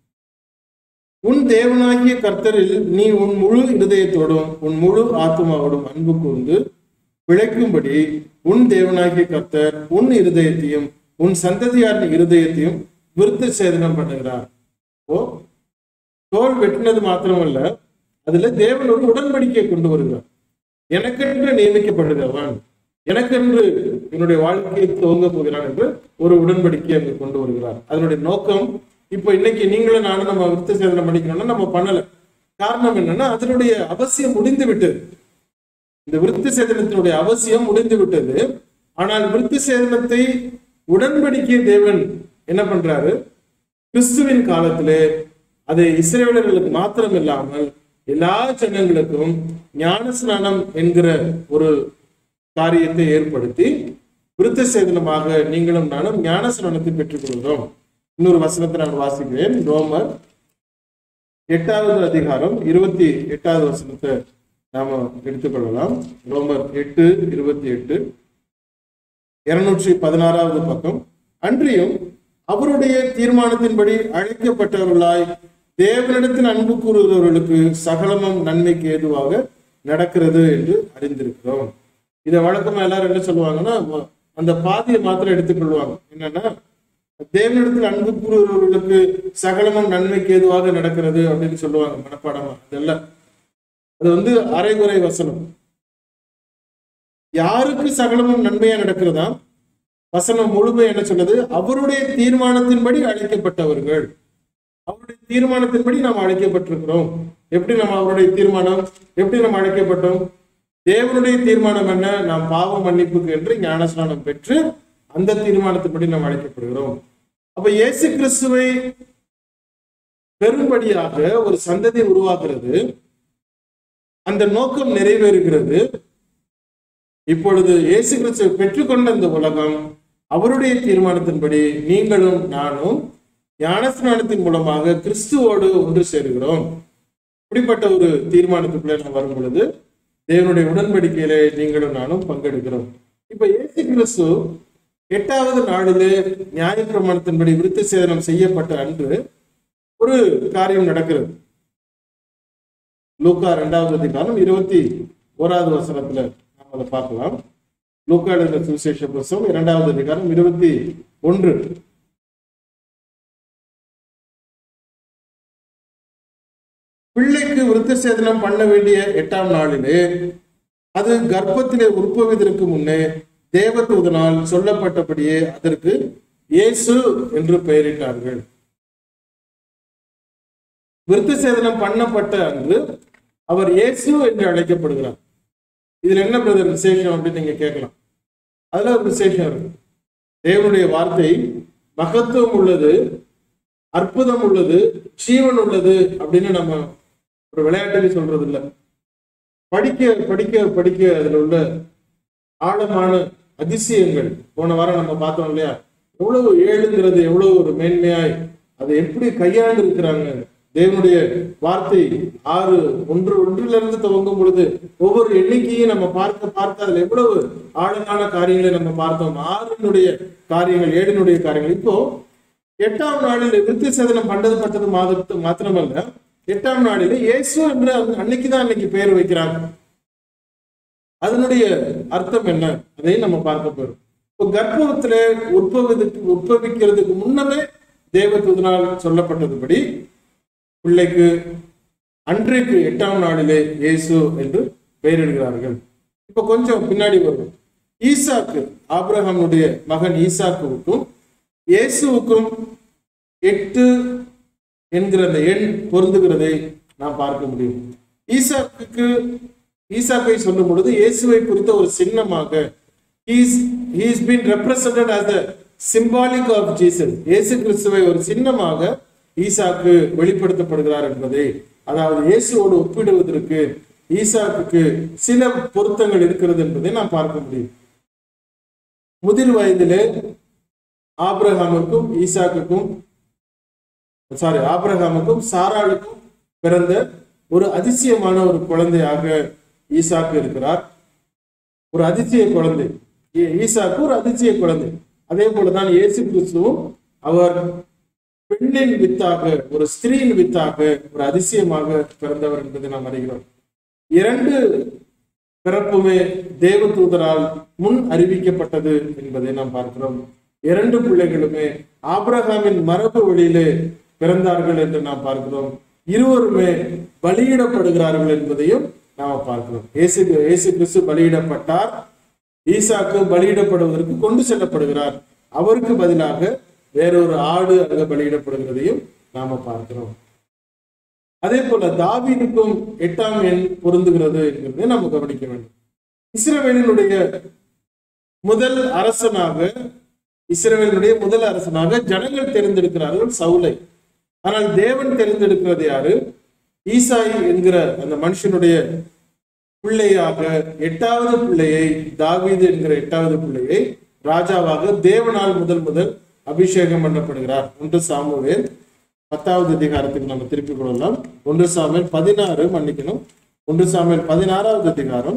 உன் தேவனாகிய கர்த்தரில் நீ உன் முழு இருதயத்தோடும் உன் முழு ஆத்மாவோடும் அன்பு கூர்ந்து பிழைக்கும்படி உன் தேவனாகிய கர்த்தர் உன் இருதயத்தையும் உன் சந்ததியாரின் இருதயத்தையும் விருத்த சேதனம் பண்ணுகிறார் ஓ தோல் வெட்டினது மாத்திரமல்ல அதுல தேவன் ஒரு உடன்படிக்கையை கொண்டு வருகிறார் எனக்கென்று நியமிக்கப்படுகிறவன் எனக்கென்று என்னுடைய வாழ்க்கையை துவங்க போகிறான் என்று ஒரு உடன்படிக்கையை அங்கு கொண்டு வருகிறார் அதனுடைய நோக்கம் இப்ப இன்னைக்கு நீங்களும் நானும் நம்ம விருத்த சேதனம் பண்ணிக்கணும்னா நம்ம பண்ணல காரணம் என்னன்னா அதனுடைய அவசியம் முடிந்து விட்டது இந்த விருத்த சேதனத்தினுடைய அவசியம் முடிந்து விட்டது ஆனால் விருத்த சேதனத்தை உடன்படிக்கை தேவன் என்ன பண்றாரு கிறிஸ்துவின் காலத்திலே அதை இஸ்ரேலர்களுக்கு மாத்திரம் இல்லாமல் எல்லா ஜனங்களுக்கும் ஞான ஸ்நானம் என்கிற ஒரு காரியத்தை ஏற்படுத்தி விருத்த சேதனமாக நீங்களும் நானும் ஞான ஸ்நானத்தை பெற்றுக் கொள்கிறோம் இன்னொரு வசனத்தை நான் வாசிக்கிறேன் ரோமர் எட்டாவது அதிகாரம் இருபத்தி எட்டாவது வசனத்தை நாம எடுத்துக்கொள்ளலாம் ரோமர் எட்டு இருபத்தி எட்டு இருநூற்றி பதினாறாவது பக்கம் அன்றியும் அவருடைய தீர்மானத்தின்படி அழைக்கப்பட்டவர்களாய் தேவனிடத்தில் அன்பு கூறுகிறவர்களுக்கு சகலமும் நன்மைக்கு ஏதுவாக நடக்கிறது என்று அறிந்திருக்கிறோம் இதை வழக்கமா எல்லாரும் என்ன சொல்லுவாங்கன்னா ம- அந்த பாதியை மாத்திரம் எடுத்துக்கொள்வாங்க என்னன்னா தேவனிடத்தில் அன்பு கூறுகிறவர்களுக்கு சகலமும் நன்மைக்கு ஏதுவாக நடக்கிறது அப்படின்னு சொல்லுவாங்க மனப்பாடமா அதெல்லாம் அது வந்து அரைகுறை வசனம் யாருக்கு சகலமும் நன்மையா நடக்கிறதா வசனம் முழுமை என்ன சொல்லுது அவருடைய தீர்மானத்தின்படி அழைக்கப்பட்டவர்கள் அவருடைய தீர்மானத்தின்படி நாம் அழைக்கப்பட்டிருக்கிறோம் எப்படி நம்ம அவருடைய தீர்மானம் எப்படி நம்ம அழைக்கப்பட்டோம் தேவனுடைய தீர்மானம் என்ன நாம் பாவ மன்னிப்புக்கு என்று ஞானஸ்நானம் பெற்று அந்த தீர்மானத்தின்படி நாம் அழைக்கப்படுகிறோம் அப்ப இயேசு கிறிஸ்துவை பெரும்படியாக ஒரு சந்ததி உருவாக்குறது அந்த நோக்கம் நிறைவேறுகிறது இப்பொழுது இயேசு கிறிஸ்துவை பெற்றுக்கொண்ட இந்த உலகம் அவருடைய தீர்மானத்தின்படி நீங்களும் நானும் ஞானஸ்நானத்தின் மூலமாக கிறிஸ்துவோடு ஒன்று சேருகிறோம் இப்படிப்பட்ட ஒரு தீர்மானத்துக்குள்ளே நாம் வரும் பொழுது தேவனுடைய உடன்படிக்கையிலே நீங்களும் நானும் பங்கெடுக்கிறோம் இப்ப இயேசு கிறிஸ்து எட்டாவது நாளிலே நியாயப்பிரமாணத்தின்படி விருத்த சேதனம் செய்யப்பட்ட அன்று ஒரு காரியம் நடக்கிறது லூக்கா இரண்டாவது அதிகாரம் இருபத்தி ஓராவது வசனத்துல நாம் அதை பார்க்கலாம் லூக்கா எழுதின சுவிசேஷ புஸ்தகம் இரண்டாவது அதிகாரம் இருபத்தி ஒன்று பிள்ளைக்கு விருத்த சேதனம் பண்ண வேண்டிய எட்டாம் நாளிலே அது கர்ப்பத்திலே உற்பவிதற்கு முன்னே தேவதூதனால் சொல்லப்பட்டபடியே அதற்கு இயேசு என்று பெயரிட்டார்கள் விருத்த சேதனம் பண்ணப்பட்ட அன்று அவர் இயேசு என்று அழைக்கப்படுகிறார் இதுல என்ன பிரதர் விசேஷம் அப்படின்னு நீங்க கேட்கலாம் அதுல ஒரு விசேஷம் இருக்கு தேவனுடைய வார்த்தை மகத்துவம் உள்ளது அற்புதம் உள்ளது ஜீவன் உள்ளது அப்படின்னு நம்ம ஒரு விளையாட்டுக்கு சொல்றது இல்ல படிக்க படிக்க படிக்க அதுல உள்ள ஆழமான அதிசயங்கள் போன வாரம் நம்ம பார்த்தோம் இல்லையா எவ்வளவு ஏழுங்கிறது எவ்வளவு ஒரு மேன்மையாய் அதை எப்படி கையாண்டு இருக்கிறாங்க தேவனுடைய வார்த்தை ஆறு ஒன்று ஒன்றிலிருந்து இருந்து துவங்கும் பொழுது ஒவ்வொரு எண்ணிக்கையும் நம்ம பார்க்க பார்க்க அதுல எவ்வளவு ஆழமான காரியங்களை நம்ம பார்த்தோம் ஆறினுடைய காரியங்கள் ஏழினுடைய காரியங்கள் இப்போ எட்டாம் நாளில் விருத்தி சேதனம் பண்டது பட்டது மாதத்து மாத்திரமல்ல எட்டாம் நாளில் இயேசு என்று அந்த- அன்னைக்குதான் அன்னைக்கு பெயர் வைக்கிறாங்க அதனுடைய அர்த்தம் என்ன அதையும் நம்ம பார்க்க போறோம் இப்போ கர்ப்பத்துல உற்பவதுக்கு உற்பவிக்கிறதுக்கு முன்னமே தேவதூதனால் சொல்லப்பட்டதுபடி பிள்ளைக்கு அன்றைக்கு எட்டாம் நாளிலே இயேசு என்று பெயரிடுகிறார்கள் இப்ப கொஞ்சம் பின்னாடி வரும் ஈசாக்கு ஆபிரகாமுடைய மகன் ஈசாக்குவுக்கும் இயேசுவுக்கும் எட்டு என்கிற அந்த எண் பொருந்துகிறதை நாம் பார்க்க முடியும் ஈசாக்குக்கு ஈசாக்கை சொல்லும் பொழுது இயேசுவை குறித்த ஒரு சின்னமாக he's he's been represented as the symbolic of Jesus இயேசு கிறிஸ்துவை ஒரு சின்னமாக ஈசாக்கு வெளிப்படுத்தப்படுகிறார் என்பதை அதாவது இயேசுவோடு ஒப்பிடுவதற்கு ஈசாக்குக்கு சில பொருத்தங்கள் இருக்கிறது என்பதை நாம் பார்க்க முடியும் முதிர் வயதிலே ஆபிரகாமுக்கும் ஈசாக்குக்கும் சாரி ஆபிரகாமுக்கும் சாராளுக்கும் பிறந்த ஒரு அதிசயமான ஒரு குழந்தையாக ஈசாக்கு இருக்கிறார் ஒரு அதிசய குழந்தை ஈ- ஈசாக்கு ஒரு அதிசய குழந்தை அதே போலதான் இயேசு கிறிஸ்துவும் அவர் பெண்ணின் வித்தாக ஒரு ஸ்திரீயின் வித்தாக ஒரு அதிசயமாக பிறந்தவர் என்பதை நாம் அறிகிறோம் இரண்டு பிறப்புமே தேவதூதரால் முன் அறிவிக்கப்பட்டது என்பதை நாம் பார்க்கிறோம் இரண்டு பிள்ளைகளுமே ஆபிரகாமின் மரபு வழியிலே பிறந்தார்கள் என்று நாம் பார்க்கிறோம் இருவருமே பலியிடப்படுகிறார்கள் என்பதையும் நாம் பார்க்கிறோம் இயேசு இயேசு கிறிஸ்து பலியிடப்பட்டார் ஈசாக்கு பலியிடப்படுவதற்கு கொண்டு செல்லப்படுகிறார் அவருக்கு பதிலாக வேறொரு ஆடு அங்க பலியிடப்படுகிறதையும் நாம பார்க்கிறோம் அதே போல தாவீதுக்கும் எட்டாம் எண் பொருந்துகிறது என்கிறதை நம்ம கவனிக்க வேண்டும் இஸ்ரவேலினுடைய முதல் அரசனாக இஸ்ரவேலினுடைய முதல் அரசனாக ஜனங்கள் தேர்ந்தெடுக்கிறார்கள் சவுலை ஆனால் தேவன் தேர்ந்தெடுக்கிறது யாரு ஈசாய் என்கிற அந்த மனுஷனுடைய பிள்ளையாக எட்டாவது பிள்ளையை தாவீது என்கிற எட்டாவது பிள்ளையை ராஜாவாக தேவனால் முதல் முதல் அபிஷேகம் பண்ணப்படுகிறார் ஒன்று சாமுவேல் பத்தாவது அதிகாரத்துக்கு நம்ம திருப்பிக் கொள்ளலாம் ஒன்று சாமுவேல் பதினாறு மன்னிக்கணும் ஒன்று சாமுவேல் பதினாறாவது அதிகாரம்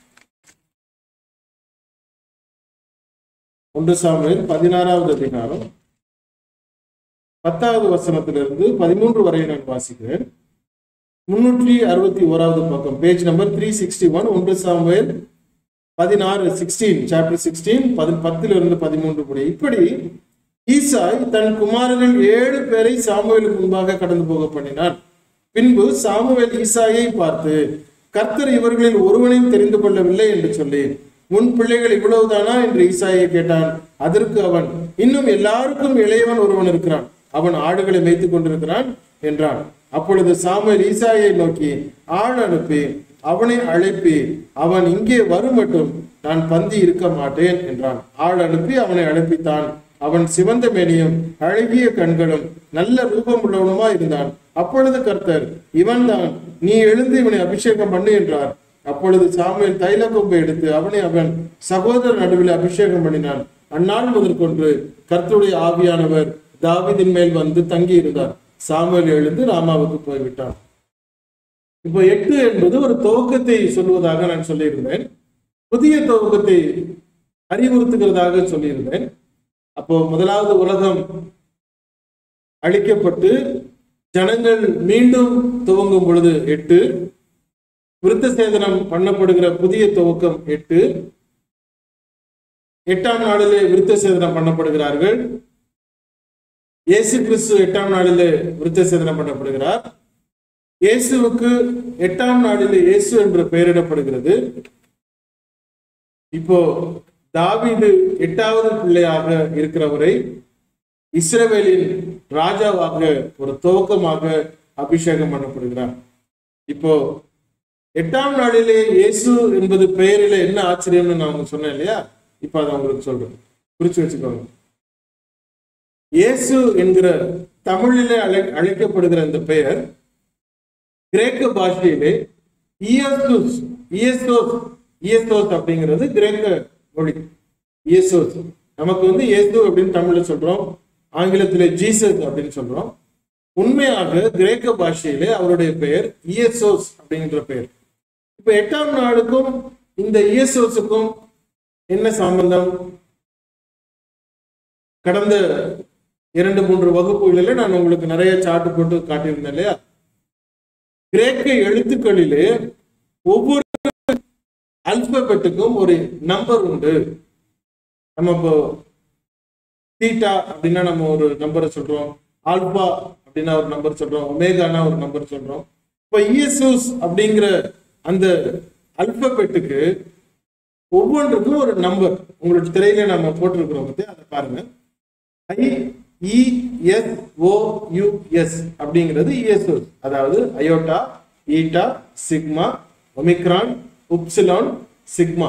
ஒன்று சாமுவேல் பதினாறாவது அதிகாரம் பத்தாவது வசனத்திலிருந்து பதிமூன்று வரை நான் வாசிக்கிறேன் முன்னூற்றி அறுபத்தி ஓராவது பக்கம் page number three sixty one ஒன்று சாமுவேல் பதினாறு சிக்ஸ்டீன் சாப்டர் சிக்ஸ்டீன் பதி பத்திலிருந்து பதிமூன்று படி இப்படி ஈசாய் தன் குமாரர்கள் ஏழு பேரை சாமுவேலுக்கு முன்பாக கடந்து போக பண்ணினான் பின்பு சாமுவேல் ஈசாயை பார்த்து கர்த்தர் இவர்களில் ஒருவனையும் தெரிந்து கொள்ளவில்லை என்று சொல்லி உன் பிள்ளைகள் இவ்வளவுதானா என்று ஈசாயை கேட்டான் அதற்கு அவன் இன்னும் எல்லாருக்கும் இளையவன் ஒருவன் இருக்கிறான் அவன் ஆடுகளை மேய்த்துக் கொண்டிருக்கிறான் என்றான் அப்பொழுது சாமுவேல் ஈசாயை நோக்கி ஆள் அனுப்பி அவனை அழைப்பி அவன் இங்கே வரும் மட்டும் நான் பந்தி இருக்க மாட்டேன் என்றான் ஆள் அனுப்பி அவனை அழைப்பித்தான் அவன் சிவந்த மேனியும் அழகிய கண்களும் நல்ல ரூபம் உள்ளவனுமா இருந்தான் அப்பொழுது கர்த்தர் இவன்தான் நீ எழுந்து இவனை அபிஷேகம் பண்ணு என்றார் அப்பொழுது சாமுவேல் தைல கொம்பை எடுத்து அவனை அவன் சகோதரர் நடுவில் அபிஷேகம் பண்ணினான் அந்நாள் முதற்கொண்டு கர்த்தருடைய ஆவியானவர் தாவீதின் மேல் வந்து தங்கி இருந்தார் சாமுவேல் எழுந்து ராமாவுக்கு போய்விட்டான் இப்போ எட்டு என்பது ஒரு துவக்கத்தை சொல்வதாக நான் சொல்லியிருந்தேன் புதிய துவக்கத்தை அறிவுறுத்துகிறதாக சொல்லியிருந்தேன் அப்போ முதலாவது உலகம் அழிக்கப்பட்டு ஜனங்கள் மீண்டும் துவங்கும் பொழுது எட்டு விருத்த சேதனம் பண்ணப்படுகிற புதிய துவக்கம் எட்டு எட்டாம் நாளிலே விருத்த சேதனம் பண்ணப்படுகிறார்கள் இயேசு கிறிஸ்து எட்டாம் நாளிலே விருத்த சேதனம் பண்ணப்படுகிறார் இயேசுவுக்கு எட்டாம் நாளிலே இயேசு என்று பெயரிடப்படுகிறது இப்போ தாவீது எட்டாவது பிள்ளையாக இருக்கிறவரை இஸ்ரவேலின் ராஜாவாக ஒரு துவக்கமாக அபிஷேகம் பண்ணப்படுகிறார் இப்போ எட்டாம் நாளிலே இயேசு என்பது பெயரிலே என்ன ஆச்சரியம்னு நான் உங்களுக்கு சொன்னேன் இல்லையா இப்ப அதை உங்களுக்கு சொல்றேன் குறிச்சு வச்சுக்கோங்க இயேசு என்கிற தமிழிலே அழை அழைக்கப்படுகிற இந்த பெயர் கிரேக்க பாஷையிலே இயேசுஸ் இயேசோஸ் இயேசோஸ் அப்படிங்கிறது கிரேக்க மொழி இயேசோஸ் நமக்கு வந்து இயேசு அப்படின்னு தமிழ்ல சொல்றோம் ஆங்கிலத்திலே ஜீசஸ் அப்படின்னு சொல்றோம் உண்மையாக கிரேக்க பாஷையிலே அவருடைய பெயர் இயேசோஸ் அப்படிங்கிற பெயர் இப்ப எட்டாம் நாளுக்கும் இந்த இயேசோஸுக்கும் என்ன சம்பந்தம் கடந்த இரண்டு மூன்று வகுப்புகளிலே நான் உங்களுக்கு நிறைய சாட்டு போட்டு காட்டியிருந்தேன் இல்லையா கிரேக்க எழுத்துக்களிலே ஒவ்வொரு அல்பபெட்டுக்கும் ஒரு நம்பர் உண்டு நம்ம இப்போ தீட்டா அப்படின்னா நம்ம ஒரு நம்பரை சொல்றோம் ஆல்பா அப்படின்னா ஒரு நம்பர் சொல்றோம் ஒமேகானா ஒரு நம்பர் சொல்றோம் இப்போ இயேசுஸ் அப்படிங்கிற அந்த அல்பபெட்டுக்கு ஒவ்வொன்றுக்கும் ஒரு நம்பர் உங்களோட திரையில நம்ம போட்டிருக்கிறோம் பத்தி அதை பாருங்க I E S O U S அப்படிங்கிறது இயேசுஸ் அதாவது iota eta sigma omicron upsilon sigma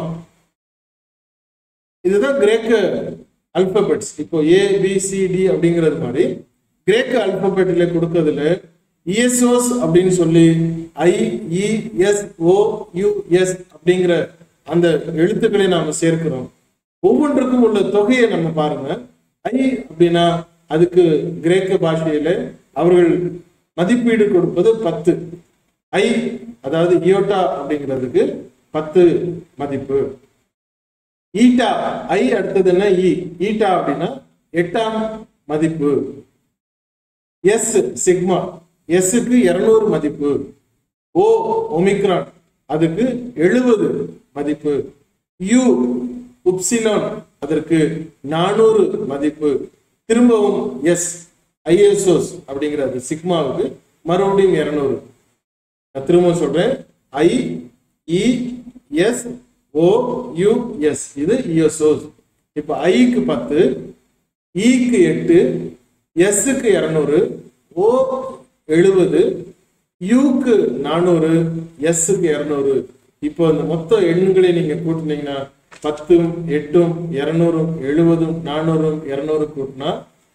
இதுதான் கிரேக்க அல்பபெட்ஸ் இப்போ ஏ பி சி டி அப்படிங்கிறது மாதிரி கிரேக்க அல்பபெட்ல கொடுக்கறதுல இயேசோஸ் அப்படின்னு சொல்லி I E S O U S அப்படிங்கிற அந்த எழுத்துக்களை நாம சேர்க்கிறோம் ஒவ்வொன்றுக்கும் உள்ள தொகையை நம்ம பாருங்க ஐ அப்படின்னா அதுக்கு கிரேக்க பாஷையில அவர்கள் மதிப்பீடு கொடுப்பது பத்து ஐ அதாவது இயோட்டா அப்படிங்கிறதுக்கு பத்து மதிப்பு ஈட்டா ஐ அடுத்தது என்ன இ ஈட்டா அப்படின்னா எட்டாம் மதிப்பு எஸ் சிக்மா எஸ்ஸுக்கு இருநூறு மதிப்பு ஓ ஒமிக்ரான் அதுக்கு எழுபது மதிப்பு யூ உப்சிலான் அதற்கு நானூறு மதிப்பு திரும்பவும் எஸ் ஐஎஸ்ஓஸ் அப்படிங்கிறது சிக்மாவுக்கு மறுபடியும் இருநூறு நான் திரும்ப சொல்றேன் I E S O U S இது இஎஸ்ஓஸ் இப்போ ஐக்கு பத்து இக்கு எட்டு எஸ்ஸுக்கு இரநூறு ஓ எழுபது யூக்கு நானூறு எஸ்ஸுக்கு இரநூறு இப்போ அந்த மொத்த எண்களை நீங்க கூட்டினீங்கன்னா பத்தும் எட்டும் இருநூறும் எழுபதும் நானூறும் இருநூறு கூட்டினா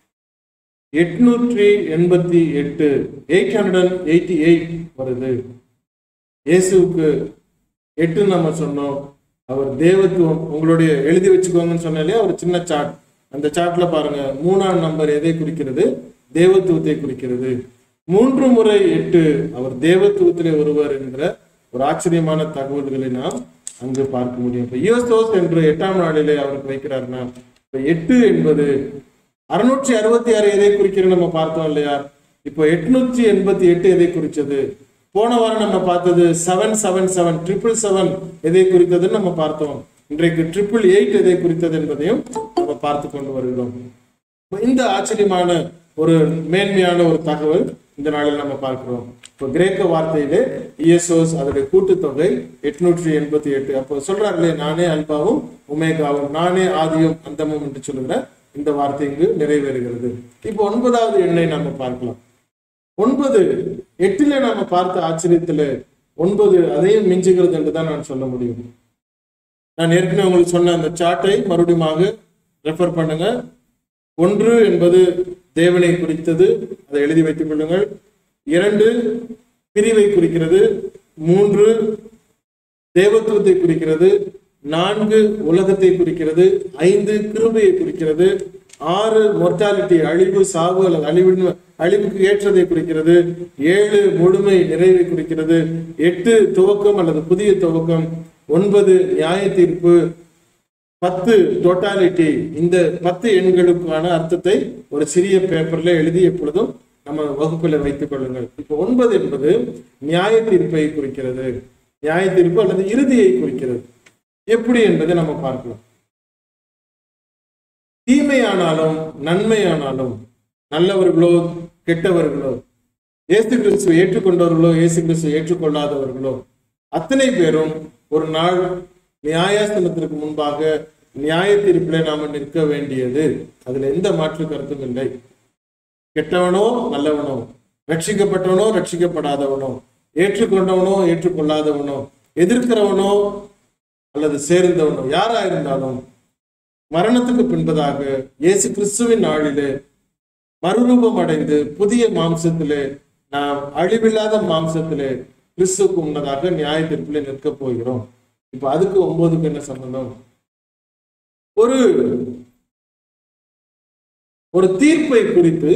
எட்நூற்றி எண்பத்தி எட்டு எயிட் ஹண்ட்ரட் எயிட்டி எயிட் வருது இயேசுவுக்கு எட்டு நம்ம சொன்னோம் அவர் தேவத்துவம் உங்களுடைய எழுதி வச்சுக்கோங்கன்னு சொன்னாலே ஒரு சின்ன சார்ட் அந்த சார்ட்ல பாருங்க மூணாம் நம்பர் எதை குறிக்கிறது தேவத்துவத்தை குறிக்கிறது மூன்று முறை எட்டு அவர் தேவத்துவத்திலே ஒருவர் என்கிற ஒரு ஆச்சரியமான தகவல்களை நாம் அங்கு பார்க்க முடியும் இப்ப யோசோஸ் என்று எட்டாம் நாளிலே அவருக்கு வைக்கிறார்னா இப்ப எட்டு என்பது அறுநூற்றி அறுபத்தி ஆறு எதை குறிக்கிறது நம்ம பார்த்தோம் இல்லையா இப்போ எட்நூற்றி எண்பத்தி எட்டு எதை குறிச்சது போன வாரம் நம்ம பார்த்தது seven seven seven triple seven எதை குறித்ததுன்னு நம்ம பார்த்தோம் இன்றைக்கு ட்ரிபிள் எயிட் எதை குறித்தது என்பதையும் நம்ம பார்த்து கொண்டு வருகிறோம் இந்த ஆச்சரியமான ஒரு மேன்மையான ஒரு தகவல் இந்த நாளில் நம்ம பார்க்கிறோம் இப்போ கிரேக்க வார்த்தையிலே இயேசோஸ் அதோடைய கூட்டுத்தொகை எட்நூற்றி எண்பத்தி எட்டு அப்போ சொல்றாங்களே நானே அல்பாவும் உமேகாவும் நானே ஆதியும் அந்தமும் என்று சொல்லுகிற இந்த வார்த்தை இங்கு நிறைவேறுகிறது இப்போ ஒன்பதாவது எண்ணை நம்ம பார்க்கலாம் ஒன்பது எட்டுல நாம பார்த்த ஆச்சரியத்துல ஒன்பது அதையும் மிஞ்சுகிறது என்று தான் நான் சொல்ல முடியும் நான் ஏற்கனவே உங்களுக்கு சொன்ன அந்த சார்ட்டை மறுபடியும் ரெஃபர் பண்ணுங்க ஒன்று என்பது தேவனை குறித்தது அதை எழுதி வைத்துக் கொள்ளுங்கள் இரண்டு பிரிவை குறிக்கிறது மூன்று தேவத்துவத்தை குறிக்கிறது நான்கு உலகத்தை குறிக்கிறது ஐந்து கிருபையை குறிக்கிறது ஆறு மொர்டாலிட்டி அழிவு சாவு அல்லது அழிவின் அழிவுக்கு ஏற்றதை குறிக்கிறது ஏழு முழுமை நிறைவை குறிக்கிறது எட்டு துவக்கம் அல்லது புதிய துவக்கம் ஒன்பது நியாய தீர்ப்பு பத்து டோட்டாலிட்டி இந்த பத்து எண்களுக்கான அர்த்தத்தை ஒரு சிறிய பேப்பர்ல எழுதி எப்பொழுதும் நம்ம வகுப்புல வைத்துக் கொள்ளுங்கள் இப்போ ஒன்பது என்பது நியாய தீர்ப்பை குறிக்கிறது நியாய தீர்ப்பு அல்லது இறுதியை குறிக்கிறது எப்படி என்பதை நம்ம பார்க்கலாம் தீமையானாலும் நன்மையானாலும் நல்லவர்களோ கெட்டவர்களோ இயேசு கிறிஸ்துவை ஏற்றுக்கொண்டவர்களோ இயேசு கிறிஸ்துவை ஏற்றுக்கொள்ளாதவர்களோ அத்தனை பேரும் ஒரு நாள் நியாயாசனத்திற்கு முன்பாக நியாய தீர்ப்பிலே நாம நிற்க வேண்டியது அதுல எந்த மாற்று கருத்தும் இல்லை கெட்டவனோ நல்லவனோ ரட்சிக்கப்பட்டவனோ ரட்சிக்கப்படாதவனோ ஏற்றுக்கொண்டவனோ ஏற்றுக்கொள்ளாதவனோ எதிர்க்கிறவனோ அல்லது சேர்ந்தவனோ யாரா இருந்தாலும் மரணத்துக்கு பின்பதாக இயேசு கிறிஸ்துவின் நாளிலே மறுரூபம் அடைந்து புதிய மாம்சத்திலே நாம் அழிவில்லாத மாம்சத்திலே கிறிஸ்துவுக்கு முன்னதாக நியாய தீர்ப்பிலே நிற்க போகிறோம் இப்ப அதுக்கு ஒன்பதுக்கு என்ன சம்பந்தம் ஒரு ஒரு தீர்ப்பை குறித்து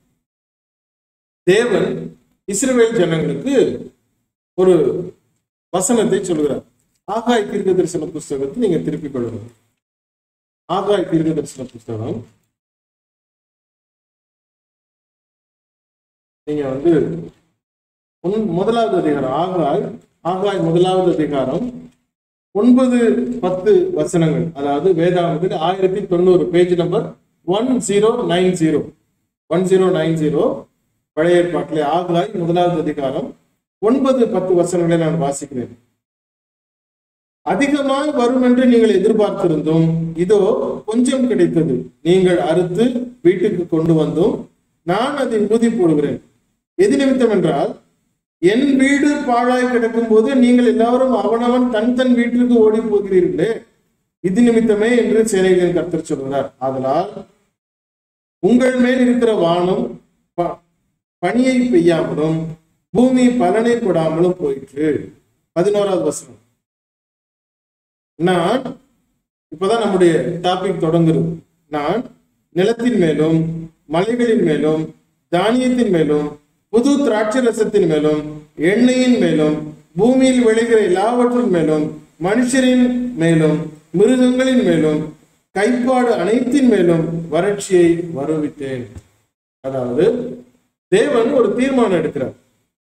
தேவன் இஸ்ரவேல் ஜனங்களுக்கு ஒரு வசனத்தை சொல்கிறார் ஆகாய் தீர்க்க தரிசன புஸ்தகத்தை நீங்க திருப்பிக் கொள்ளணும் ஆகாய் தீர்க்க தரிசன புஸ்தகம் நீங்க வந்து ஒன்- முதலாவது அதிகாரம் ஆகாய் ஆகாய் முதலாவது அதிகாரம் ஒன்பது பத்து வசனங்கள் அதாவது வேதாகமத்தில் ஆயிரத்தி தொண்ணூறு page number one zero nine zero one zero nine zero பழைய ஏற்பாட்டிலே ஆகாய் முதலாவது அதிகாரம் ஒன்பது பத்து வசனங்களை நான் வாசிக்கிறேன் அதிகமாய் வரும் என்று நீங்கள் எதிர்பார்த்திருந்தும் இதோ கொஞ்சம் கிடைத்தது நீங்கள் அறுத்து வீட்டுக்கு கொண்டு வந்தும் நான் அதை ஊதி போடுகிறேன் எது நிமித்தம் என்றால் என் வீடு பாழாய் கிடக்கும் போது நீங்கள் எல்லாரும் அவனவன் தன் தன் வீட்டிற்கு ஓடி போகிறீர்களே இது நிமித்தமே என்று சேனைகளின் கர்த்தர் சொல்கிறார் ஆதலால் உங்கள் மேல் இருக்கிற வானம் ப- பனியை பெய்யாமலும் பூமி பலனை கொடாமலும் போயிற்று பதினோராவது வசனம் நான் இப்பதான் நம்முடைய டாபிக் தொடங்குறது நான் நிலத்தின் மேலும் மலைகளின் மேலும் தானியத்தின் மேலும் புது திராட்சை ரசத்தின் மேலும் எண்ணெயின் மேலும் பூமியில் விளைகிற எல்லாவற்றின் மேலும் மனுஷரின் மேலும் மிருகங்களின் மேலும் கைப்பாடு அனைத்தின் மேலும் வறட்சியை வருவித்தேன் அதாவது தேவன் ஒரு தீர்மானம் எடுக்கிறார்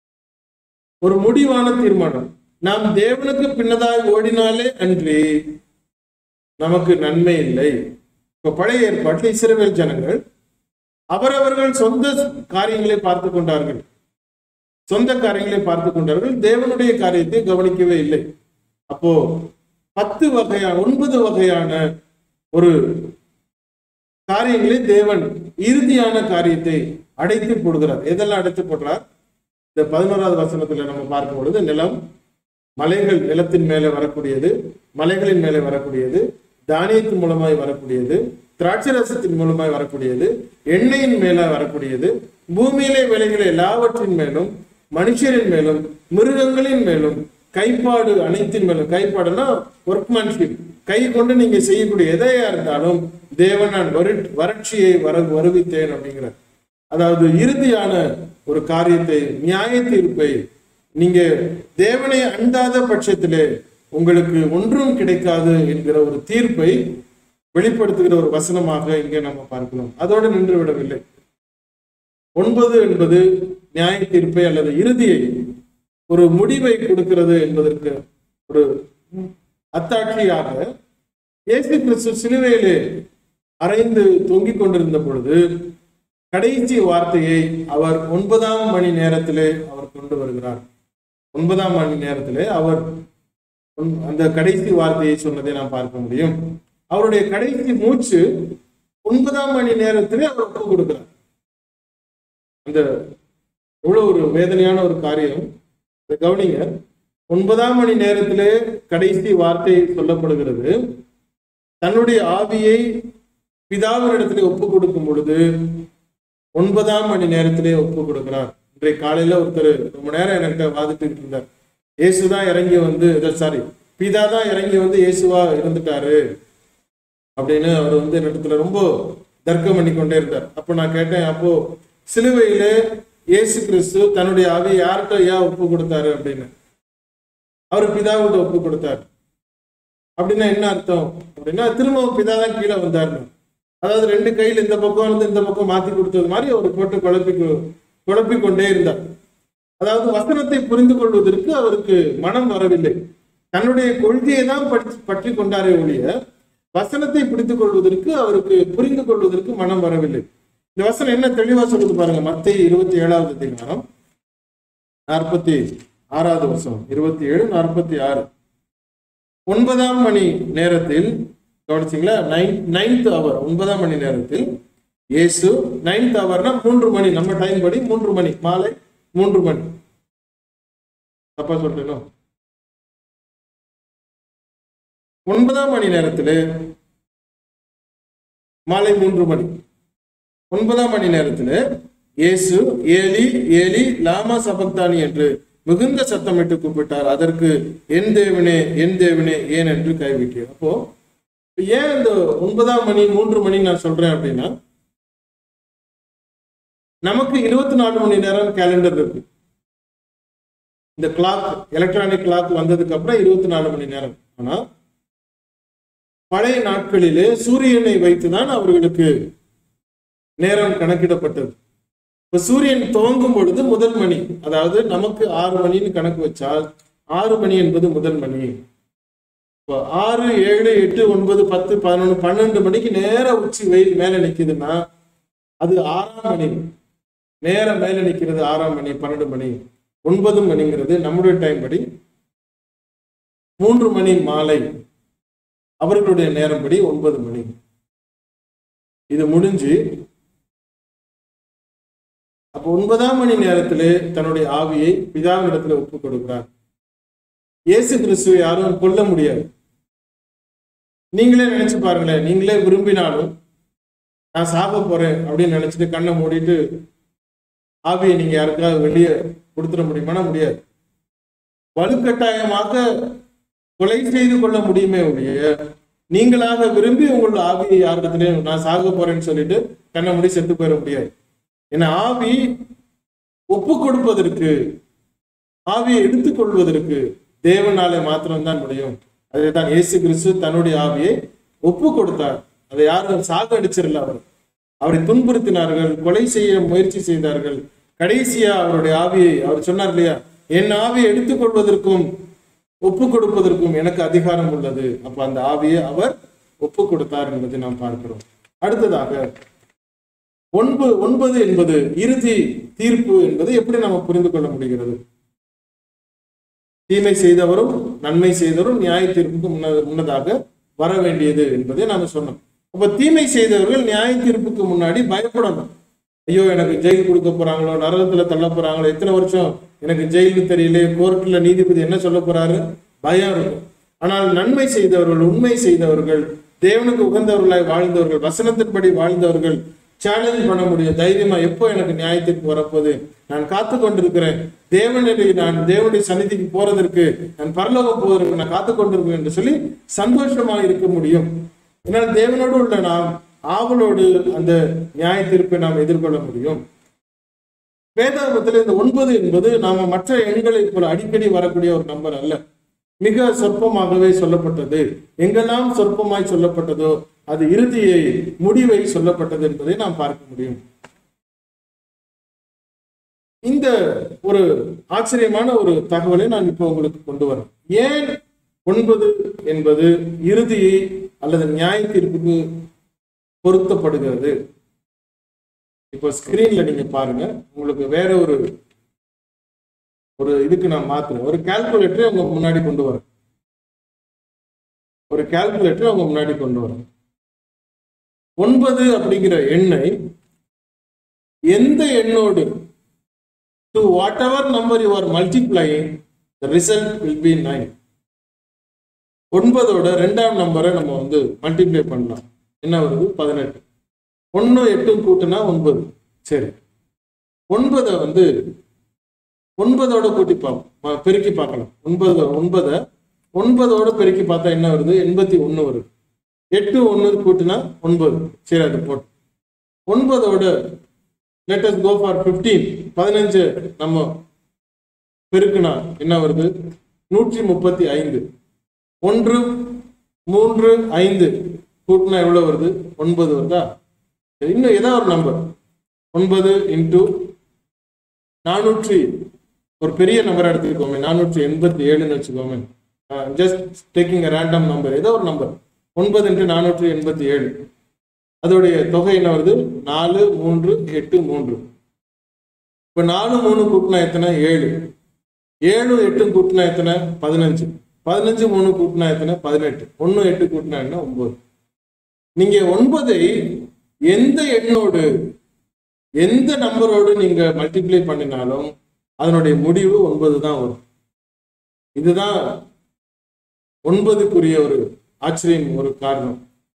ஒரு முடிவான தீர்மானம் நாம் தேவனுக்கு பின்னதாய் ஓடினாலே அன்றி நமக்கு நன்மை இல்லை இப்ப பழைய ஏற்பாட்டில் இஸ்ரவேல் ஜனங்கள் அவரவர்கள் சொந்த காரியங்களை பார்த்து கொண்டார்கள் சொந்த காரியங்களை பார்த்து கொண்டார்கள் தேவனுடைய காரியத்தை கவனிக்கவே இல்லை அப்போ பத்து வகையான ஒன்பது வகையான ஒரு காரியங்களை தேவன் இறுதியான காரியத்தை அடைத்து போடுகிறார் எதெல்லாம் அடைத்து போடுறார் இந்த பதினோராவது வசனத்துல நம்ம பார்க்கும் பொழுது நிலம் மலைகள் நிலத்தின் மேலே வரக்கூடியது மலைகளின் மேலே வரக்கூடியது தானியத்தின் மூலமாய் வரக்கூடியது திராட்சை ரசத்தின் மூலமாய் வரக்கூடியது எண்ணெயின் மேல வரக்கூடியது பூமியிலே விளைகிற எல்லாவற்றின் மேலும் மனுஷரின் மேலும் மிருகங்களின் மேலும் கைப்பாடு அனைத்தின் மேலும் கைப்பாடுனா ஒர்க்மேன்ஷிப் கை கொண்டு நீங்க செய்யக்கூடிய எதையா இருந்தாலும் தேவன் நான் வரு வறட்சியை வர வருவித்தேன் அப்படிங்கிறார் அதாவது இறுதியான ஒரு காரியத்தை நியாய தீர்ப்பை நீங்க தேவனை அண்டாத பட்சத்திலே உங்களுக்கு ஒன்றும் கிடைக்காது என்கிற ஒரு தீர்ப்பை வெளிப்படுத்துகிற ஒரு வசனமாக இங்கே நம்ம பார்க்கிறோம் அதோடு நின்று விடவில்லை ஒன்பது என்பது நியாய தீர்ப்பை அல்லது இறுதியை ஒரு முடிவை கொடுக்கிறது என்பதற்கு ஒரு அத்தாட்சியாக இயேசு கிறிஸ்து சிலுவையிலே அறைந்து தொங்கிக் கொண்டிருந்த பொழுது கடைசி வார்த்தையை அவர் ஒன்பதாம் மணி நேரத்திலே அவர் கொண்டு வருகிறார் ஒன்பதாம் மணி நேரத்திலே அவர் ஒன்- அந்த கடைசி வார்த்தையை சொன்னதை நாம் பார்க்க முடியும் அவருடைய கடைசி மூச்சு ஒன்பதாம் மணி நேரத்திலே அவர் ஒப்பு கொடுக்கிறார் அந்த எவ்வளவு ஒரு வேதனையான ஒரு காரியம் இதை கவனிங்க ஒன்பதாம் மணி நேரத்திலே கடைசி வார்த்தை சொல்லப்படுகிறது தன்னுடைய ஆவியை பிதாவினிடத்திலே ஒப்பு கொடுக்கும் பொழுது ஒன்பதாம் மணி நேரத்திலே ஒப்பு கொடுக்கிறார் இன்றைய காலையில ஒருத்தர் ரொம்ப நேரம் என்கிட்ட வாதிட்டு இருந்தார் இயேசுதான் இறங்கி வந்து சாரி பிதா தான் இறங்கி வந்து இயேசுவா இருந்துட்டாரு அப்படின்னு அவர் வந்து என்னிடத்துல ரொம்ப தர்க்கம் பண்ணி கொண்டே இருந்தார் அப்போ நான் கேட்டேன் அப்போ சிலுவையில இயேசு கிறிஸ்து தன்னுடைய ஆவியை யார்கிட்ட ஏன் ஒப்பு கொடுத்தாரு அப்படின்னு அவர் பிதாவிட்ட ஒப்பு கொடுத்தாரு அப்படின்னா என்ன அர்த்தம் அப்படின்னா திரும்பவும் பிதா தான் கீழே வந்தாருன்னு அதாவது ரெண்டு கையில் இந்த பக்கம் இருந்து இந்த பக்கம் மாத்தி கொடுத்தது மாதிரி அவர் போட்டு குழப்பி குழப்பிக் கொண்டே இருந்தார் அதாவது வசனத்தை புரிந்து கொள்வதற்கு அவருக்கு மனம் வரவில்லை தன்னுடைய கொள்கையை தான் பற்றி பற்றி கொண்டாரே ஒழிய வசனத்தை பிடித்துக் கொள்வதற்கு அவருக்கு புரிந்து கொள்வதற்கு மனம் வரவில்லை இந்த வசனம் என்ன தெளிவா சொல்லுது பாருங்க மத்திய இருபத்தி ஏழாவது அதிகாரம் நாற்பத்தி ஆறாவது வசனம் இருபத்தி ஏழு நாற்பத்தி ஆறு ஒன்பதாம் மணி நேரத்தில் கவனிச்சிங்களா நைன் நைன்த் அவர் ஒன்பதாம் மணி நேரத்தில் இயேசு நைன்த் அவர்னா மூன்று மணி நம்ம டைம் படி மூன்று மணி மாலை மூன்று மணி தப்பா சொல்றேனோ ஒன்பதாம் மணி நேரத்தில் மாலை மூன்று மணி ஒன்பதாம் மணி நேரத்தில் இயேசு ஏலி ஏலி லாமா சபக்தானி என்று மிகுந்த சத்தமிட்டு கூப்பிட்டார் அதற்கு என் தேவனே என் தேவனே ஏன் என்று கைவிட்டார் அப்போ ஏன் இந்த ஒன்பதாம் மணி மூன்று மணி நான் சொல்றேன் அப்படின்னா நமக்கு இருபத்தி நாலு மணி நேரம் கேலண்டர் இருக்கு இந்த கிளாக் எலக்ட்ரானிக் கிளாக் வந்ததுக்கு அப்புறம் இருபத்தி நாலு மணி நேரம் ஆனா பழைய நாட்களிலே சூரியனை வைத்துதான் அவர்களுக்கு நேரம் கணக்கிடப்பட்டது இப்ப சூரியன் துவங்கும் பொழுது முதல் மணி அதாவது நமக்கு ஆறு மணின்னு கணக்கு வச்சால் ஆறு மணி என்பது முதல் மணி இப்போ ஆறு ஏழு எட்டு ஒன்பது பத்து பதினொன்று பன்னெண்டு மணிக்கு நேர உச்சி வெயில் மேல நிக்குதுன்னா அது ஆறாம் மணி நேர மேல நிக்கிறது ஆறாம் மணி பன்னெண்டு மணி ஒன்பது மணிங்கிறது நம்முடைய டைம் படி மூன்று மணி மாலை அவர்களுடைய நேரம் படி ஒன்பது மணி இது முடிஞ்சு அப்போ ஒன்பதாம் மணி நேரத்திலே தன்னுடைய ஆவியை பிதாவினிடத்துல ஒப்பு கொடுக்கிறார் இயேசு கிறிஸ்துவை யாரும் கொல்ல முடியாது நீங்களே நினைச்சு பாருங்களேன் நீங்களே விரும்பினாலும் நான் சாக போறேன் அப்படின்னு நினைச்சிட்டு கண்ணை மூடிட்டு ஆவியை நீங்க யாருக்காவது வெளியே கொடுத்துட முடியுமானா முடியாது வலுக்கட்டாயமாக கொலை செய்து கொள்ள முடியுமே ஒழிய நீங்களாக விரும்பி உங்களோட ஆவியை யாரிடத்துலயும் நான் சாக போறேன்னு சொல்லிட்டு கண்ணை மூடி செத்து போயிட முடியாது ஏன்னா ஆவி ஒப்பு கொடுப்பதற்கு ஆவியை எடுத்துக்கொள்வதற்கு தேவனாலே மாத்திரம்தான் முடியும் அதைத்தான் இயேசு கிறிஸ்து தன்னுடைய ஆவியை ஒப்பு கொடுத்தார் அதை யாரும் சாக அடிச்சிடல அவர் அவரை துன்புறுத்தினார்கள் கொலை செய்ய முயற்சி செய்தார்கள் கடைசியா அவருடைய ஆவியை அவர் சொன்னார் இல்லையா என் ஆவியை எடுத்துக்கொள்வதற்கும் ஒப்பு கொடுப்பதற்கும் எனக்கு அதிகாரம் உள்ளது அப்ப அந்த ஆவியை அவர் ஒப்பு கொடுத்தார் என்பதை நாம் பார்க்கிறோம் அடுத்ததாக ஒன்பது ஒன்பது என்பது இறுதி தீர்ப்பு என்பது எப்படி நம்ம புரிந்து கொள்ள முடிகிறது தீமை செய்தவரும் நன்மை செய்தவரும் நியாய தீர்ப்புக்கு முன்ன முன்னதாக வர வேண்டியது என்பதை நாம சொன்னோம் அப்ப தீமை செய்தவர்கள் நியாய தீர்ப்புக்கு முன்னாடி பயப்படணும் ஐயோ எனக்கு ஜெயில் கொடுக்க போறாங்களோ நரகத்துல தள்ள போறாங்களோ எத்தனை வருஷம் எனக்கு ஜெயிலுக்கு தெரியல கோர்ட்ல நீதிபதி என்ன சொல்ல போறாரு பயம் இருக்கும் ஆனால் நன்மை செய்தவர்கள் உண்மை செய்தவர்கள் தேவனுக்கு உகந்தவர்களாய் வாழ்ந்தவர்கள் வசனத்தின்படி வாழ்ந்தவர்கள் சேலஞ்ச் பண்ண முடியும் தைரியமா எப்போ எனக்கு நியாயத்திற்கு வரப்போகுது நான் காத்து கொண்டிருக்கிறேன் தேவனுடைய நான் தேவனுடைய சந்நிதிக்கு போறதற்கு நான் பரலோகம் போவதற்கு நான் காத்து கொண்டிருக்கிறேன் என்று சொல்லி சந்தோஷமா இருக்க முடியும் ஏன்னால் தேவனோடு உள்ள நாம் ஆவலோடு அந்த நியாய தீர்ப்பை நாம் எதிர்கொள்ள முடியும் வேதாகமத்தில் இந்த ஒன்பது என்பது நாம மற்ற எண்களை போல அடிக்கடி வரக்கூடிய ஒரு நம்பர் அல்ல மிக சொற்பமாகவே சொல்லப்பட்டது எங்கெல்லாம் சொற்பமாய் சொல்லப்பட்டதோ அது இறுதியை முடிவை சொல்லப்பட்டது என்பதை நாம் பார்க்க முடியும் இந்த ஒரு ஆச்சரியமான ஒரு தகவலை நான் இப்போ உங்களுக்கு கொண்டு வரேன் ஏன் ஒன்பது என்பது இறுதியை அல்லது நியாய தீர்ப்புக்கு பொருத்தப்படுகிறது இப்போ ஸ்கிரீன்ல நீங்க பாருங்க உங்களுக்கு வேற ஒரு ஒரு இதுக்கு நான் மாத்துறேன் ஒரு கால்குலேட்டரை உங்க முன்னாடி கொண்டு வரேன் ஒரு கால்குலேட்டரை உங்க முன்னாடி கொண்டு வரேன் ஒன்பது அப்படிங்கிற எண்ணை எந்த எண்ணோடு to whatever number you are multiplying the result will be nine ஒன்பதோட ரெண்டாம் நம்பரை நம்ம வந்து மல்டிப்ளை பண்ணலாம் என்ன வருது பதினெட்டு ஒன்று எட்டும் கூட்டினா ஒன்பது சரி ஒன்பதை வந்து ஒன்பதோட கூட்டி பார்ப்போம் பெருக்கி பார்க்கலாம் ஒன்பது ஒன்பதை ஒன்பதோட பெருக்கி பார்த்தா என்ன வருது எண்பத்தி ஒன்று வருது எட்டு ஒன்று கூட்டினா ஒன்பது சரி அது போட்டு ஒன்பதோட லெட்டஸ் கோ ஃபார் ஃபிஃப்டீன் பதினஞ்சு நம்ம பெருக்குனா என்ன வருது நூற்றி முப்பத்தி ஐந்து ஒன்று மூன்று ஐந்து கூட்டினா எவ்வளவு வருது ஒன்பது வருதா சரி, இன்னும் ஏதாவது ஒரு நம்பர் ஒன்பது இன்டூ நானூற்றி ஒரு பெரிய நம்பர் எடுத்துக்கோமே நானூற்றி எண்பத்தி ஏழுன்னு வச்சுக்கோமே ஜஸ்ட் டேக்கிங் ரேண்டம் நம்பர் ஏதோ ஒரு நம்பர் ஒன்பது இன்ட்டு நானூற்றி எண்பத்தி ஏழு அதோடைய தொகை என்ன வருது நாலு மூன்று எட்டு மூன்று இப்ப நாலு மூணு கூட்டினா எத்தனை ஏழு ஏழு எட்டு கூட்டினா எத்தனை பதினஞ்சு பதினஞ்சு மூணு கூட்டினா எத்தனை பதினெட்டு ஒன்று எட்டு கூட்டினா என்ன ஒன்பது நீங்க ஒன்பதை எந்த எண்ணோடு எந்த நம்பரோடு நீங்க மல்டிப்ளை பண்ணினாலும் அதனுடைய முடிவு ஒன்பது தான் வரும் இதுதான் ஒன்பதுக்குரிய ஒரு ஆச்சரியம் ஒரு காரணம்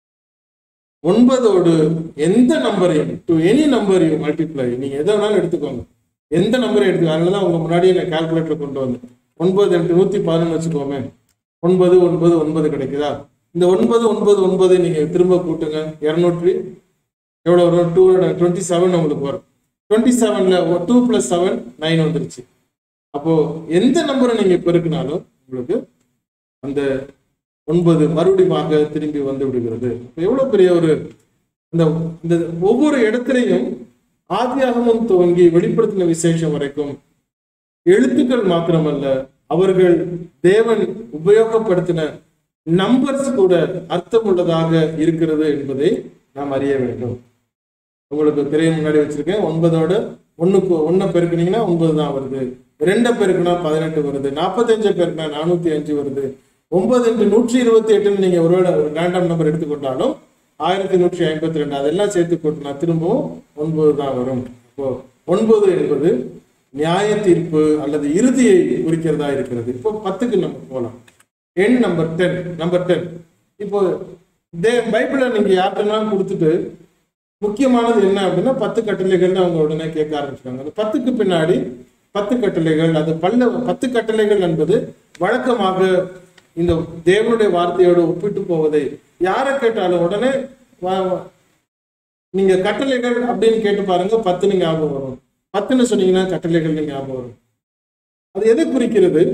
ஒன்பதோடு எந்த நம்பரையும் to any number you multiply நீங்க எதை வேணாலும் எடுத்துக்கோங்க எந்த நம்பரை எடுத்துக்கோ அதனால தான் உங்க முன்னாடியே நான் கால்குலேட்டர் கொண்டு வந்தேன் ஒன்பது இன்ட்டு நூத்தி பதினொன்று வச்சுக்கோமே ஒன்பது ஒன்பது ஒன்பது கிடைக்குதா இந்த ஒன்பது ஒன்பது ஒன்பதை நீங்க திரும்ப கூட்டுங்க இருநூற்றி எவ்வளவு வரும் டூ டுவெண்ட்டி செவன் உங்களுக்கு வரும் டுவெண்ட்டி செவன்ல டூ பிளஸ் செவன் நைன் வந்துருச்சு அப்போ எந்த நம்பரை நீங்க பெருக்கினாலும் உங்களுக்கு அந்த ஒன்பது மறுபடியுமாக திரும்பி வந்து விடுகிறது அப்ப எவ்வளவு பெரிய ஒரு இந்த இந்த ஒவ்வொரு இடத்திலையும் ஆதியாகமும் துவங்கி வெளிப்படுத்தின விசேஷம் வரைக்கும் எழுத்துக்கள் மாத்திரமல்ல அவர்கள் தேவன் உபயோகப்படுத்தின நம்பர்ஸ் கூட அர்த்தமுள்ளதாக இருக்கிறது என்பதை நாம் அறிய வேண்டும் உங்களுக்கு திரைய முன்னாடி வச்சிருக்கேன் ஒன்பதோட ஒண்ணுக்கு ஒன்ன பெருக்குனீங்கன்னா ஒன்பது தான் வருது ரெண்டை பெருக்குனா பதினெட்டு வருது நாற்பத்தஞ்சு பெருக்குனா நானூத்தி அஞ்சு வருது ஒன்பது இன்ட்டு நூற்றி இருபத்தி எட்டுன்னு நீங்க ஒருவேளை ஒரு ரேண்டம் நம்பர் எடுத்துக்கொண்டாலும் ஆயிரத்தி நூற்றி ஐம்பத்தி ரெண்டு அதெல்லாம் சேர்த்து கூட்டினா திரும்பவும் ஒன்பது தான் வரும் இப்போ ஒன்பது என்பது நியாய தீர்ப்பு அல்லது இறுதியை குறிக்கிறதா இருக்கிறது இப்போ பத்துக்கு நம்ம போகலாம் எண் நம்பர் டென் நம்பர் டென் இப்போ தே பைபிளை நீங்க யார்கிட்டனா கொடுத்துட்டு முக்கியமானது என்ன அப்படின்னா பத்து கட்டளைகள்னு அவங்க உடனே கேட்க ஆரம்பிச்சிட்டாங்க அந்த பத்துக்கு பின்னாடி பத்து கட்டளைகள் அது பல்ல பத்து கட்டளைகள் என்பது வழக்கமாக இந்த தேவனுடைய வார்த்தையோடு ஒப்பிட்டு போவதை யாரை கேட்டாலும் உடனே வா- வா- நீங்க கட்டளைகள் அப்படின்னு கேட்டு பாருங்க பத்துன்னு ஞாபகம் வரும் பத்துன்னு சொன்னீங்கன்னா கட்டளைகள் ஞாபகம் வரும் அது எதை குறிக்கிறது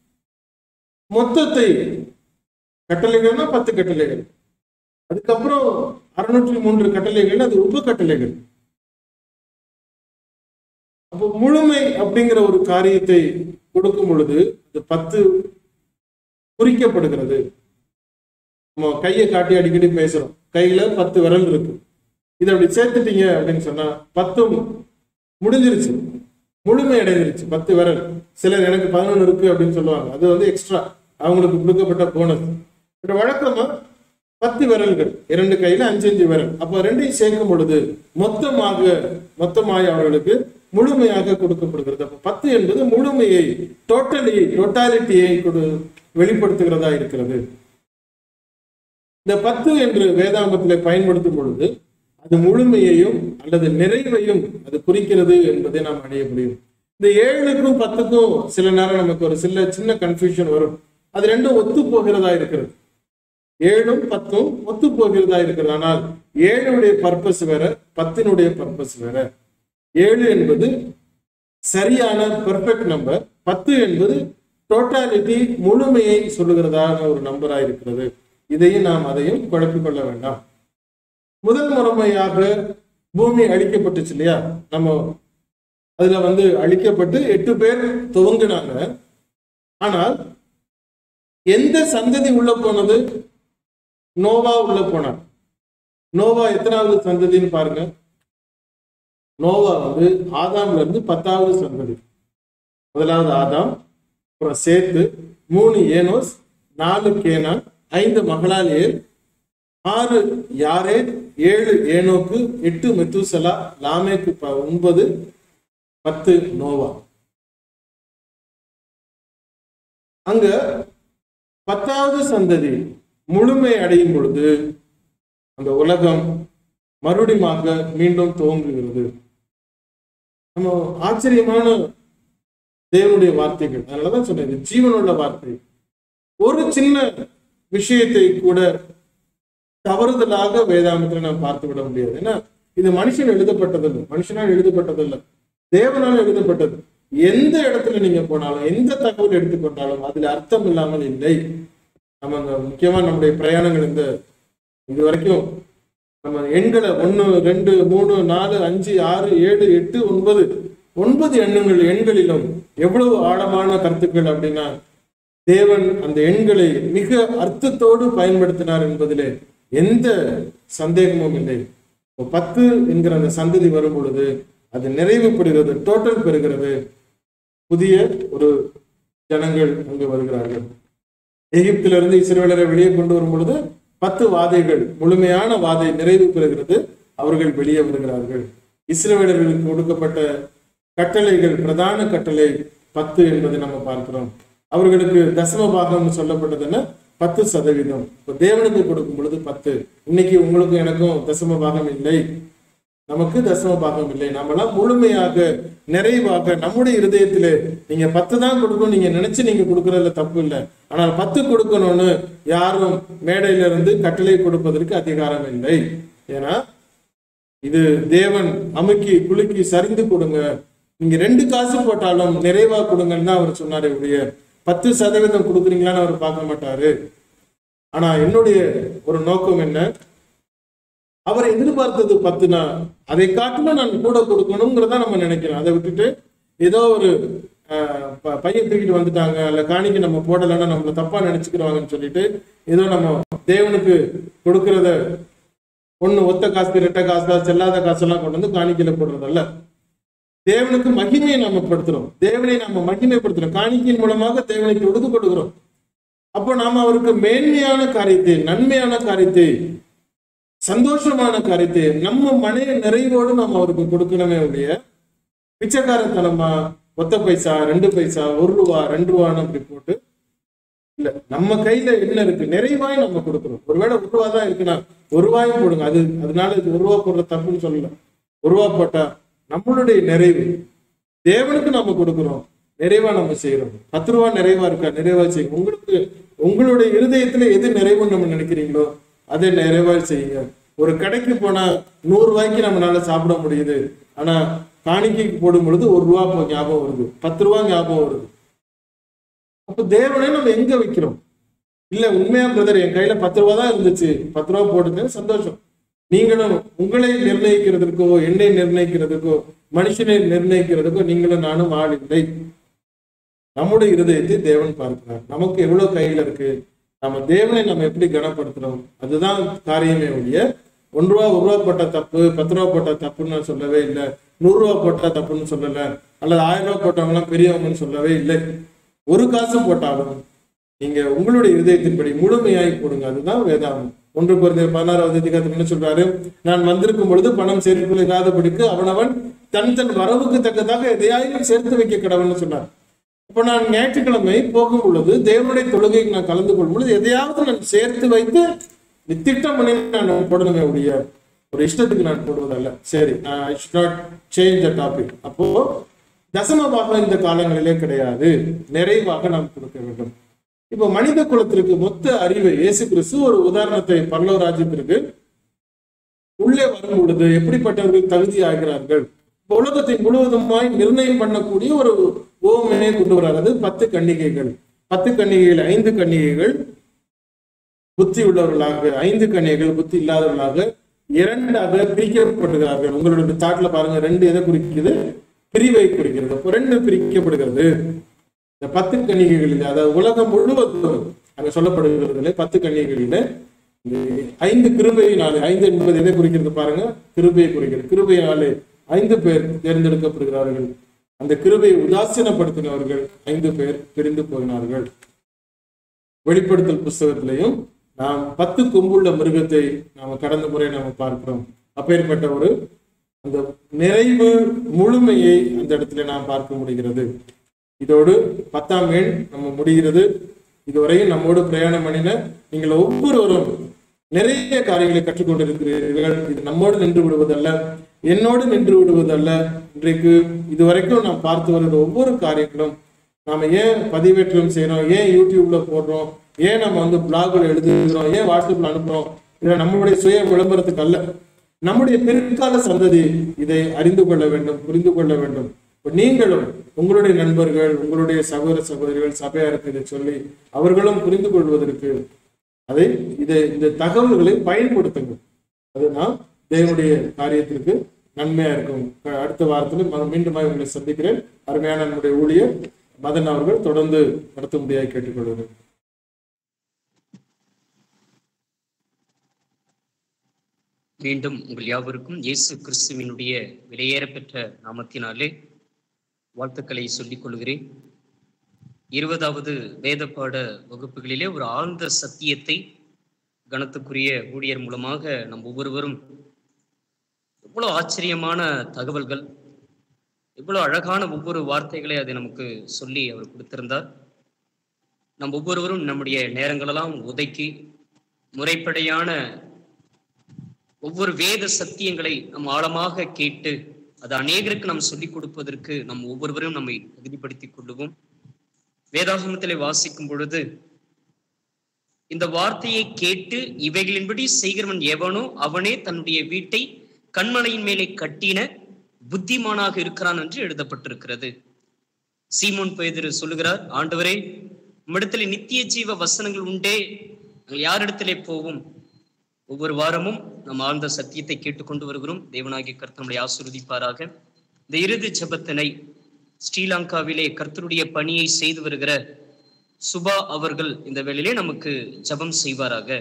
மொத்தத்தை கட்டளைகள்னா பத்து கட்டளைகள் அதுக்கப்புறம் அறுநூற்றி மூன்று கட்டளைகள் அது உப கட்டளைகள் அப்போ முழுமை அப்படிங்கிற ஒரு காரியத்தை கொடுக்கும் பொழுது இந்த பத்து குறிக்கப்படுகிறது நம்ம கையை காட்டி அடிக்கடி பேசுறோம் கையில பத்து விரல் இருக்கு இதை அப்படி சேர்த்துட்டீங்க அப்படின்னு சொன்னா பத்தும் முடிஞ்சிருச்சு முழுமை அடைஞ்சிருச்சு பத்து விரல் சிலர் எனக்கு பதினொன்று இருக்கு அப்படின்னு சொல்லுவாங்க அது வந்து எக்ஸ்ட்ரா அவங்களுக்கு கொடுக்கப்பட்ட போனஸ் பட் வழக்கமா பத்து விரல்கள் இரண்டு கையில அஞ்சு அஞ்சு விரல் அப்போ ரெண்டையும் சேர்க்கும் பொழுது மொத்தமாக மொத்தமாய் அவர்களுக்கு முழுமையாக கொடுக்கப்படுகிறது அப்போ பத்து என்பது முழுமையை டோட்டலி டோட்டாலிட்டியை கொடு வெளிப்படுத்துகிறதா இருக்கிறது இந்த பத்து என்று வேதாந்தத்திலே பயன்படுத்தும் பொழுது அது முழுமையையும் அல்லது நிறைவையும் அது குறிக்கிறது என்பதை நாம் அடைய முடியும் இந்த ஏழுக்கும் பத்துக்கும் சில நேரம் நமக்கு ஒரு சில சின்ன கன்ஃபியூஷன் வரும் அது ரெண்டும் ஒத்து போகிறதா இருக்கிறது ஏழும் பத்தும் ஒத்து போகிறதா இருக்கிறது ஆனால் ஏழுடைய பர்பஸ் வேற பத்தினுடைய பர்பஸ் வேற ஏழு என்பது சரியான பெர்ஃபெக்ட் நம்பர் பத்து என்பது டோட்டாலிட்டி முழுமையை சொல்லுகிறதான ஒரு நம்பரா இருக்கிறது இதையும் நாம் அதையும் குழப்பிக் கொள்ள வேண்டாம் முதல் முறைமையாக பூமி அழிக்கப்பட்டுச்சு இல்லையா நம்ம அதுல வந்து அழிக்கப்பட்டு எட்டு பேர் துவங்கினாங்க ஆனால் எந்த சந்ததி உள்ள போனது நோவா உள்ள போனார் நோவா எத்தனாவது சந்ததின்னு பாருங்க நோவா வந்து ஆதாம்ல இருந்து பத்தாவது சந்ததி முதலாவது ஆதாம் அப்புறம் சேத்து மூணு ஏனோஸ் நாலு கேனான் ஐந்து மகளாலியல் ஆறு யாரே ஏழு ஏனோக்கு எட்டு மெத்துசலா லாமேக்கு ப- ஒன்பது பத்து நோவா அங்க பத்தாவது சந்ததி முழுமை அடையும் பொழுது அந்த உலகம் மறுபடியுமாக மீண்டும் துவங்குகிறது நம்ம ஆச்சரியமான தேவனுடைய வார்த்தைகள் அதனாலதான் சொன்னேன் இது ஜீவனுள்ள வார்த்தை ஒரு சின்ன விஷயத்தை கூட தவறுதலாக வேதாந்தத்தில் நாம் பார்த்து விட முடியாது ஏன்னா இது மனுஷன் எழுதப்பட்டதில்லை மனுஷனால் எழுதப்பட்டதில்லை தேவனால் எழுதப்பட்டது எந்த இடத்துல நீங்க போனாலும் எந்த தகவல் எடுத்துக்கொண்டாலும் அதுல அர்த்தம் இல்லாமல் இல்லை நம்ம அந்த முக்கியமா நம்முடைய பிரயாணங்கள் இந்த இது வரைக்கும் நம்ம எண்களை ஒன்று ரெண்டு மூணு நாலு அஞ்சு ஆறு ஏழு எட்டு ஒன்பது ஒன்பது எண்ணுங்கள் எண்களிலும் எவ்வளவு ஆழமான கருத்துக்கள் அப்படின்னா தேவன் அந்த எண்களை மிக அர்த்தத்தோடு பயன்படுத்தினார் என்பதிலே எந்த சந்தேகமும் இல்லை இப்போ பத்து என்கிற அந்த சந்ததி வரும் பொழுது அது நிறைவு பெறுகிறது டோட்டல் பெறுகிறது புதிய ஒரு ஜனங்கள் அங்கு வருகிறார்கள் எகிப்திலிருந்து இஸ்ரேலரை வெளியே கொண்டு வரும் பொழுது பத்து வாதைகள் முழுமையான வாதை நிறைவு பெறுகிறது அவர்கள் வெளியே வருகிறார்கள் இஸ்ரேலர்களுக்கு கொடுக்கப்பட்ட கட்டளைகள் பிரதான கட்டளை பத்து என்பதை நம்ம பார்க்கிறோம் அவர்களுக்கு தசம பாகம்னு சொல்லப்பட்டதுன்னா பத்து சதவீதம் இப்போ தேவனுக்கு கொடுக்கும் பொழுது பத்து இன்னைக்கு உங்களுக்கும் எனக்கும் தசம பாகம் இல்லை நமக்கு தசம பாகம் இல்லை நாமெல்லாம் முழுமையாக நிறைவாக நம்முடைய இருதயத்திலே நீங்க பத்து தான் கொடுக்கணும் நீங்க நினைச்சு நீங்க கொடுக்கறதுல தப்பு இல்லை ஆனால் பத்து கொடுக்கணும்னு யாரும் மேடையில இருந்து கட்டளை கொடுப்பதற்கு அதிகாரம் இல்லை ஏன்னா இது தேவன் அமுக்கி குலுக்கி சரிந்து கொடுங்க நீங்க ரெண்டு காசு போட்டாலும் நிறைவா கொடுங்கன்னு தான் அவர் சொன்னாரு ஒழிய பத்து சதவீதம் கொடுக்குறீங்களான்னு அவர் பார்க்க மாட்டாரு ஆனா என்னுடைய ஒரு நோக்கம் என்ன அவர் எதிர்பார்த்தது பத்துனா அதை காட்டிலும் நான் கூட கொடுக்கணுங்கிறத நம்ம நினைக்கிறோம் அதை விட்டுட்டு ஏதோ ஒரு ஆஹ், ப- பையன் தூக்கிட்டு வந்துட்டாங்க அல்ல காணிக்கு நம்ம போடலைன்னா நம்மள தப்பா நினைச்சுக்கிறாங்கன்னு சொல்லிட்டு ஏதோ நம்ம தேவனுக்கு கொடுக்கறத ஒண்ணு ஒத்த காசு ரெட்ட காசா செல்லாத காசெல்லாம் கொண்டு வந்து காணிக்கையில போடுறதல்ல தேவனுக்கு மகிமையை நம்ம படுத்துறோம் தேவனை நம்ம மகிமைப்படுத்துறோம் காணிக்கையின் மூலமாக தேவனை தொடுத்து கொடுக்கிறோம் அப்போ நாம அவருக்கு மேன்மையான காரியத்தை நன்மையான காரியத்தை சந்தோஷமான காரியத்தை நம்ம மன நிறைவோடு நம்ம அவருக்கு கொடுக்கணுமே ஒழிய பிச்சைக்காரத்தனமா ஒத்த பைசா ரெண்டு பைசா ஒரு ரூபா ரெண்டு ரூபான்னு அப்படி போட்டு இல்ல நம்ம கையில என்ன இருக்கு நிறைவாய் நம்ம கொடுக்கிறோம் ஒருவேளை ஒரு ரூபா தான் இருக்குன்னா ஒரு ரூபாயும் போடுங்க அது அதனால இது ஒரு ரூபா போடுற தப்புன்னு சொல்லல ஒரு ரூபா போட்டா நம்மளுடைய நிறைவு தேவனுக்கு நம்ம கொடுக்கிறோம் நிறைவா நம்ம செய்யறோம் பத்து ரூபா நிறைவா இருக்கா நிறைவா செய்யுங்க உங்களுக்கு உங்களுடைய இருதயத்துல எது நிறைவுன்னு நம்ம நினைக்கிறீங்களோ அதை நிறைவா செய்யுங்க ஒரு கடைக்கு போனா நூறு ரூபாய்க்கு நம்மளால சாப்பிட முடியுது ஆனா காணிக்கைக்கு போடும் பொழுது ஒரு ரூபா இப்போ ஞாபகம் வருது பத்து ரூபா ஞாபகம் வருது அப்ப தேவனை நம்ம எங்க வைக்கிறோம் இல்ல உண்மையா பிரதர் என் கையில பத்து ரூபா தான் இருந்துச்சு பத்து ரூபா போடுங்க சந்தோஷம் நீங்களும் உங்களை நிர்ணயிக்கிறதுக்கோ என்னை நிர்ணயிக்கிறதுக்கோ மனுஷனை நிர்ணயிக்கிறதுக்கோ நீங்களும் நானும் ஆள் இல்லை நம்முடைய இருதயத்தை தேவன் பார்க்கிறார் நமக்கு எவ்வளவு கையில இருக்கு நம்ம தேவனை நம்ம எப்படி கனப்படுத்துறோம் அதுதான் காரியமே ஒழிய ஒன்று ரூபா ஒரு ரூபா போட்ட தப்பு பத்து ரூபா போட்ட தப்புன்னு நான் சொல்லவே இல்லை நூறு ரூபா போட்டா தப்புன்னு சொல்லல அல்லது ஆயிரம் ரூபா போட்டவங்கலாம் பெரியவங்கன்னு சொல்லவே இல்லை ஒரு காசு போட்டாலும் நீங்க உங்களுடைய இருதயத்தின்படி முழுமையாய் போடுங்க அதுதான் வேதாகம் ஒன்று குறைந்த பதினாறாவது அதிகாரத்தில் என்ன சொல்றாரு நான் வந்திருக்கும் பொழுது பணம் சேர்த்து இல்லாதபடிக்கு அவனவன் தன் தன் வரவுக்கு தக்கதாக எதையாயும் சேர்த்து வைக்க கடவுள்னு சொன்னார் இப்ப நான் ஞாயிற்றுக்கிழமை போகும் பொழுது தேவனுடைய தொழுகைக்கு நான் கலந்து கொள்ளும் பொழுது எதையாவது நான் சேர்த்து வைத்து திட்டம் பண்ணி நான் போடணுமே ஒழிய ஒரு இஷ்டத்துக்கு நான் போடுவதல்ல சரி I should not change the topic அப்போ தசம பாகம் இந்த காலங்களிலே கிடையாது நிறைவாக நாம் கொடுக்க வேண்டும் இப்போ மனித குலத்திற்கு மொத்த அறிவை இயேசு கிறிஸ்து ஒரு உதாரணத்தை பரலோ ராஜ்யத்திற்கு உள்ளே வரும் பொழுது எப்படிப்பட்டவர்கள் தகுதி ஆகிறார்கள் இப்ப உலகத்தை முழுவதுமாய் நிர்ணயம் பண்ணக்கூடிய ஒரு ஓமையை கொண்டு வரார் அது பத்து கன்னிகைகள் பத்து கன்னிகைகள் ஐந்து கன்னிகைகள் புத்தி உள்ளவர்களாக ஐந்து கன்னிகைகள் புத்தி இல்லாதவர்களாக இரண்டாக பிரிக்கப்படுகிறார்கள் உங்களுடைய தாட்ல பாருங்க ரெண்டு எதை குறிக்குது பிரிவை குறிக்கிறது அப்போ ரெண்டு பிரிக்கப்படுகிறது இந்த பத்து கன்னிகைகளில் அதாவது உலகம் முழுவதும் அங்க சொல்லப்படுகிறதுல பத்து கன்னிகைகளில இந்த ஐந்து கிருபையினாலே ஐந்து என்பது எதை குறிக்கிறது பாருங்க கிருபையை குறிக்கிறது கிருபையினாலே ஐந்து பேர் தேர்ந்தெடுக்கப்படுகிறார்கள் அந்த கிருபையை உதாசீனப்படுத்தினவர்கள் ஐந்து பேர் பிரிந்து போயினார்கள் வெளிப்படுத்தல் புஸ்தகத்திலையும் நாம் பத்து கொம்புள்ள மிருகத்தை நாம கடந்த முறை நாம பார்க்கிறோம் அப்பேற்பட்ட ஒரு அந்த நிறைவு முழுமையை அந்த இடத்துல நாம் பார்க்க முடிகிறது இதோடு பத்தாம் எண் நம்ம முடிகிறது இதுவரையும் நம்மோடு பிரயாணம் பண்ணின நீங்கள் ஒவ்வொருவரும் நிறைய காரியங்களை கற்றுக்கொண்டிருக்கிறீர்கள் இது நம்மோடு நின்று விடுவதல்ல என்னோடு நின்று விடுவதல்ல இன்றைக்கு இதுவரைக்கும் நாம் பார்த்து வருகிற ஒவ்வொரு காரியங்களும் நாம ஏன் பதிவேற்றம் செய்யறோம் ஏன் யூடியூப்ல போடுறோம் ஏன் நம்ம வந்து பிளாக்ல எழுதுகிறோம் ஏன் வாட்ஸ்அப்ல அனுப்புறோம் இதை நம்மளுடைய சுய விளம்பரத்துக்கு அல்ல நம்முடைய பிற்கால சந்ததி இதை அறிந்து கொள்ள வேண்டும் புரிந்து கொள்ள வேண்டும் இப்ப நீங்களும் உங்களுடைய நண்பர்கள் உங்களுடைய சகோதர சகோதரிகள் சபையாருக்கு இதை சொல்லி அவர்களும் புரிந்து கொள்வதற்கு அதை இதை இந்த தகவல்களை பயன்படுத்துங்கள் அதுதான் தேவனுடைய காரியத்திற்கு நன்மையா இருக்கும் அடுத்த வாரத்தில் ம- மீண்டும் உங்களை சந்திக்கிறேன் அருமையான நம்முடைய ஊழியர் மதன் அவர்கள் தொடர்ந்து நடத்தும்படியாக கேட்டுக்கொள்கிறேன் மீண்டும் உங்கள் யாவருக்கும் இயேசு கிறிஸ்துவினுடைய விலையேறப்பெற்ற நாமத்தினாலே வாழ்த்துக்களை சொல்லிக் கொள்கிறேன் இருபதாவது வேத பாட வகுப்புகளிலே ஒரு ஆழ்ந்த சத்தியத்தை கணத்துக்குரிய ஊழியர் மூலமாக நம் ஒவ்வொருவரும் எவ்வளவு ஆச்சரியமான தகவல்கள் எவ்வளவு அழகான ஒவ்வொரு வார்த்தைகளை அதை நமக்கு சொல்லி அவர் கொடுத்திருந்தார் நம் ஒவ்வொருவரும் நம்முடைய நேரங்களெல்லாம் ஒதுக்கி முறைப்படையான ஒவ்வொரு வேத சத்தியங்களை நாம் ஆழமாக கேட்டு அது அநேகருக்கு நாம் சொல்லிக் கொடுப்பதற்கு நம் ஒவ்வொருவரும் நம்மை தகுதிப்படுத்திக் கொள்ளுவோம் வேதாகமத்திலே வாசிக்கும் பொழுது இந்த வார்த்தையை கேட்டு இவைகளின்படி செய்கிறவன் எவனோ அவனே தன்னுடைய வீட்டை கண்மலையின் மேலே கட்டின புத்திமானாக இருக்கிறான் என்று எழுதப்பட்டிருக்கிறது சீமோன் பேதிரு சொல்லுகிறார் ஆண்டவரே உம்மிடத்திலே நித்திய ஜீவ வசனங்கள் உண்டே நாங்கள் யாரிடத்திலே போவோம் ஒவ்வொரு வாரமும் நாம் ஆழ்ந்த சத்தியத்தை கேட்டுக்கொண்டு வருகிறோம் தேவனாகிய கர்த்தர் நம்மளை ஆசீர்வதிப்பாராக இந்த இறுதி ஜெபத்தினை ஸ்ரீலங்காவிலே கர்த்தருடைய பணியை செய்து வருகிற சுபா அவர்கள் இந்த வேளையிலே நமக்கு ஜெபம் செய்வாராக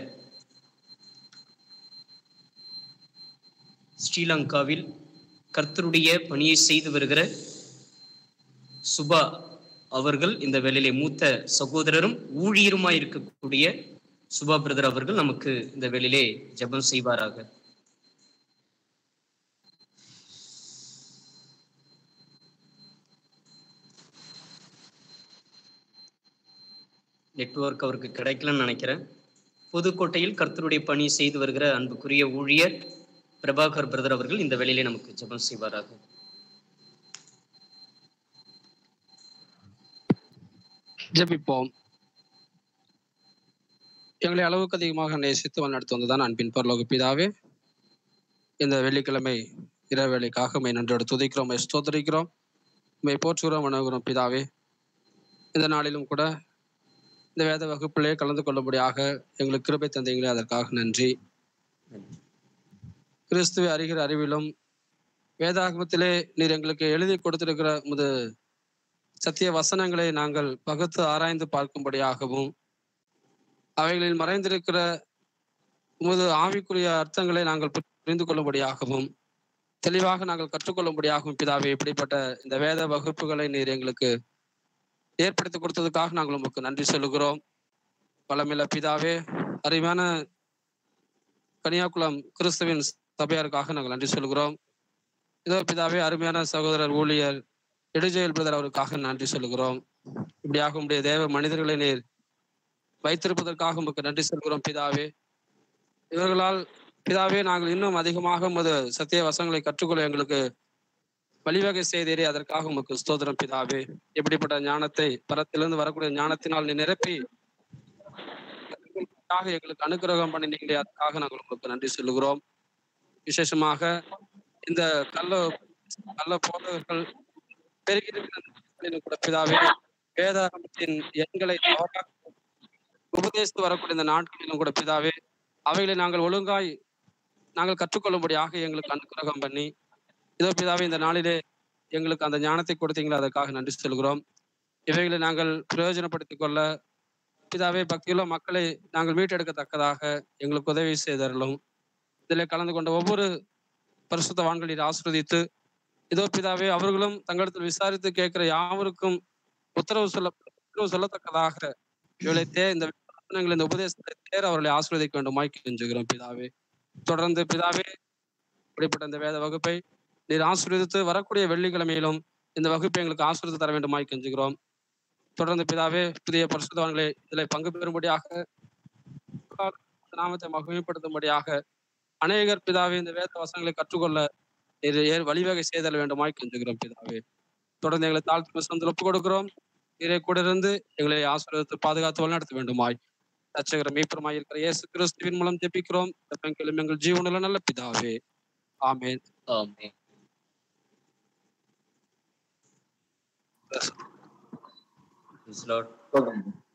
ஸ்ரீலங்காவில் கர்த்தருடைய பணியை செய்து வருகிற சுபா அவர்கள் இந்த வேளையிலே மூத்த சகோதரரும் ஊழியருமாய் இருக்கக்கூடிய சுபா பிரதர் அவர்கள் நமக்கு இந்த வேளையிலே ஜெபம் செய்வாராக நெட்வொர்க் அவருக்கு கிடைக்கலன்னு நினைக்கிறேன் புதுக்கோட்டையில் கர்த்தருடைய பணி செய்து வருகிற அன்புக்குரிய ஊழியர் பிரபாகர் பிரதர் அவர்கள் இந்த வேளையிலே நமக்கு ஜெபம் செய்வாராக ஜெபிப்போம் எங்களை அளவுக்கு அதிகமாக நேசித்து வழிநடத்தி வந்ததான் அன்பின் பரலோக பிதாவே இந்த வெள்ளிக்கிழமை இரவேளைக்காக மை நன்றோடு துதிக்கிறோம் மை ஸ்தோத்தரிக்கிறோம் மை போற்றுகிறோம் வணங்குகிறோம் பிதாவே இந்த நாளிலும் கூட இந்த வேத வகுப்பிலே கலந்து கொள்ளும்படியாக எங்களுக்கு கிருபை தந்தீங்களே அதற்காக நன்றி கிறிஸ்துவை அறிகிற அறிவிலும் வேதாகமத்திலே நீர் எங்களுக்கு எழுதி கொடுத்திருக்கிற முது சத்திய வசனங்களை நாங்கள் பகுத்து ஆராய்ந்து பார்க்கும்படியாகவும் அவைகளில் மறைந்திருக்கிற உமது ஆவிக்குரிய அர்த்தங்களை நாங்கள் புரிந்து கொள்ளும்படியாகவும் தெளிவாக நாங்கள் கற்றுக்கொள்ளும்படியாகவும் பிதாவே இப்படிப்பட்ட இந்த வேத வகுப்புகளை நீர் எங்களுக்கு ஏற்படுத்தி கொடுத்ததுக்காக நாங்கள் உங்களுக்கு நன்றி சொல்லுகிறோம் பலமில்ல பிதாவே அருமையான கன்னியாகுளம் கிறிஸ்துவின் சபையாருக்காக நாங்கள் நன்றி சொல்கிறோம் இதோ பிதாவே அருமையான சகோதரர் ஊழியர் இடுஜெயல் பிரதர் அவருக்காக நன்றி சொல்கிறோம் இப்படியாக உடைய தேவ மனிதர்களை நீர் வைத்திருப்பதற்காக உமக்கு நன்றி சொல்கிறோம் பிதாவே இவர்களால் பிதாவே நாங்கள் இன்னும் அதிகமாக உமது சத்திய வசங்களை கற்றுக்கொள்ள எங்களுக்கு வழிவகை செய்தீரே அதற்காக உமக்கு ஸ்தோத்திரம் பிதாவே எப்படிப்பட்ட ஞானத்தை பரத்திலிருந்து வரக்கூடிய ஞானத்தினால் நீ நிரப்பி எங்களுக்கு அனுகிரகம் பண்ணினீங்களே அதுக்காக நாங்கள் உங்களுக்கு நன்றி சொல்லுகிறோம் விசேஷமாக இந்த கள்ள கள்ள போதகர்கள் பெருகி இருக்கிற கூட பிதாவே வேதாகமத்தின் எண்களை தவறாக உபதேசித்து வரக்கூடிய இந்த நாட்களிலும் கூட பிதாவே அவைகளை நாங்கள் ஒழுங்காய் நாங்கள் கற்றுக்கொள்ளும்படியாக எங்களுக்கு அனுகிரகம் பண்ணி இதோ பிதாவே இந்த நாளிலே எங்களுக்கு அந்த ஞானத்தை கொடுத்தீங்களா அதற்காக நன்றி சொல்கிறோம் இவைகளை நாங்கள் பிரயோஜனப்படுத்திக் கொள்ள பிதாவே பக்தியுள்ள மக்களை நாங்கள் மீட்டெடுக்கத்தக்கதாக எங்களுக்கு உதவி செய்தரலும் இதில் கலந்து கொண்ட ஒவ்வொரு பரிசுத்தவான்களில் ஆசிர்வதித்து இதோ பிதாவே அவர்களும் தங்களிடத்தில் விசாரித்து கேட்கிற யாவருக்கும் உத்தரவு சொல்ல உத்தரவு சொல்லத்தக்கதாக இவளை தே இந்த வசனங்கள் இந்த உபதேசத்தை தேர் அவர்களை ஆசிர்வதிக்க வேண்டுமாய் கெஞ்சுகிறோம் பிதாவே தொடர்ந்து பிதாவே இப்படிப்பட்ட இந்த வேத வகுப்பை நீர் ஆசீர்வதித்து வரக்கூடிய வெள்ளிக்கிழமையிலும் இந்த வகுப்பை எங்களுக்கு ஆசீர்வதித்து தர வேண்டுமாய் கெஞ்சுகிறோம் தொடர்ந்து பிதாவே புதிய பரிசுத்தவான்களை இதில் பங்கு பெறும்படியாக நாமத்தை மகிமைப்படுத்தும்படியாக அநேகர் பிதாவே இந்த வேத வசனங்களை கற்றுக்கொள்ள நீர் ஏ- வழிவகை செய்தல் வேண்டுமாய் கெஞ்சுகிறோம் பிதாவே தொடர்ந்து எங்களை தாழ்த்து சந்தில் ஒப்புக் கொடுக்கிறோம் நீரை கூட இருந்து எங்களை ஆசீர்வதித்து பாதுகாத்து வழிநடத்த வேண்டுமாய் ரட்சகர மீப்பரமாய் இருக்கிற இயேசு கிறிஸ்துவின் மூலம் ஜெபிக்கிறோம் எங்கள் எங்கள் ஜீவனுள்ள நல்ல பிதாவே ஆமென் ஆமென் Praise the Lord. சொல்லுங்க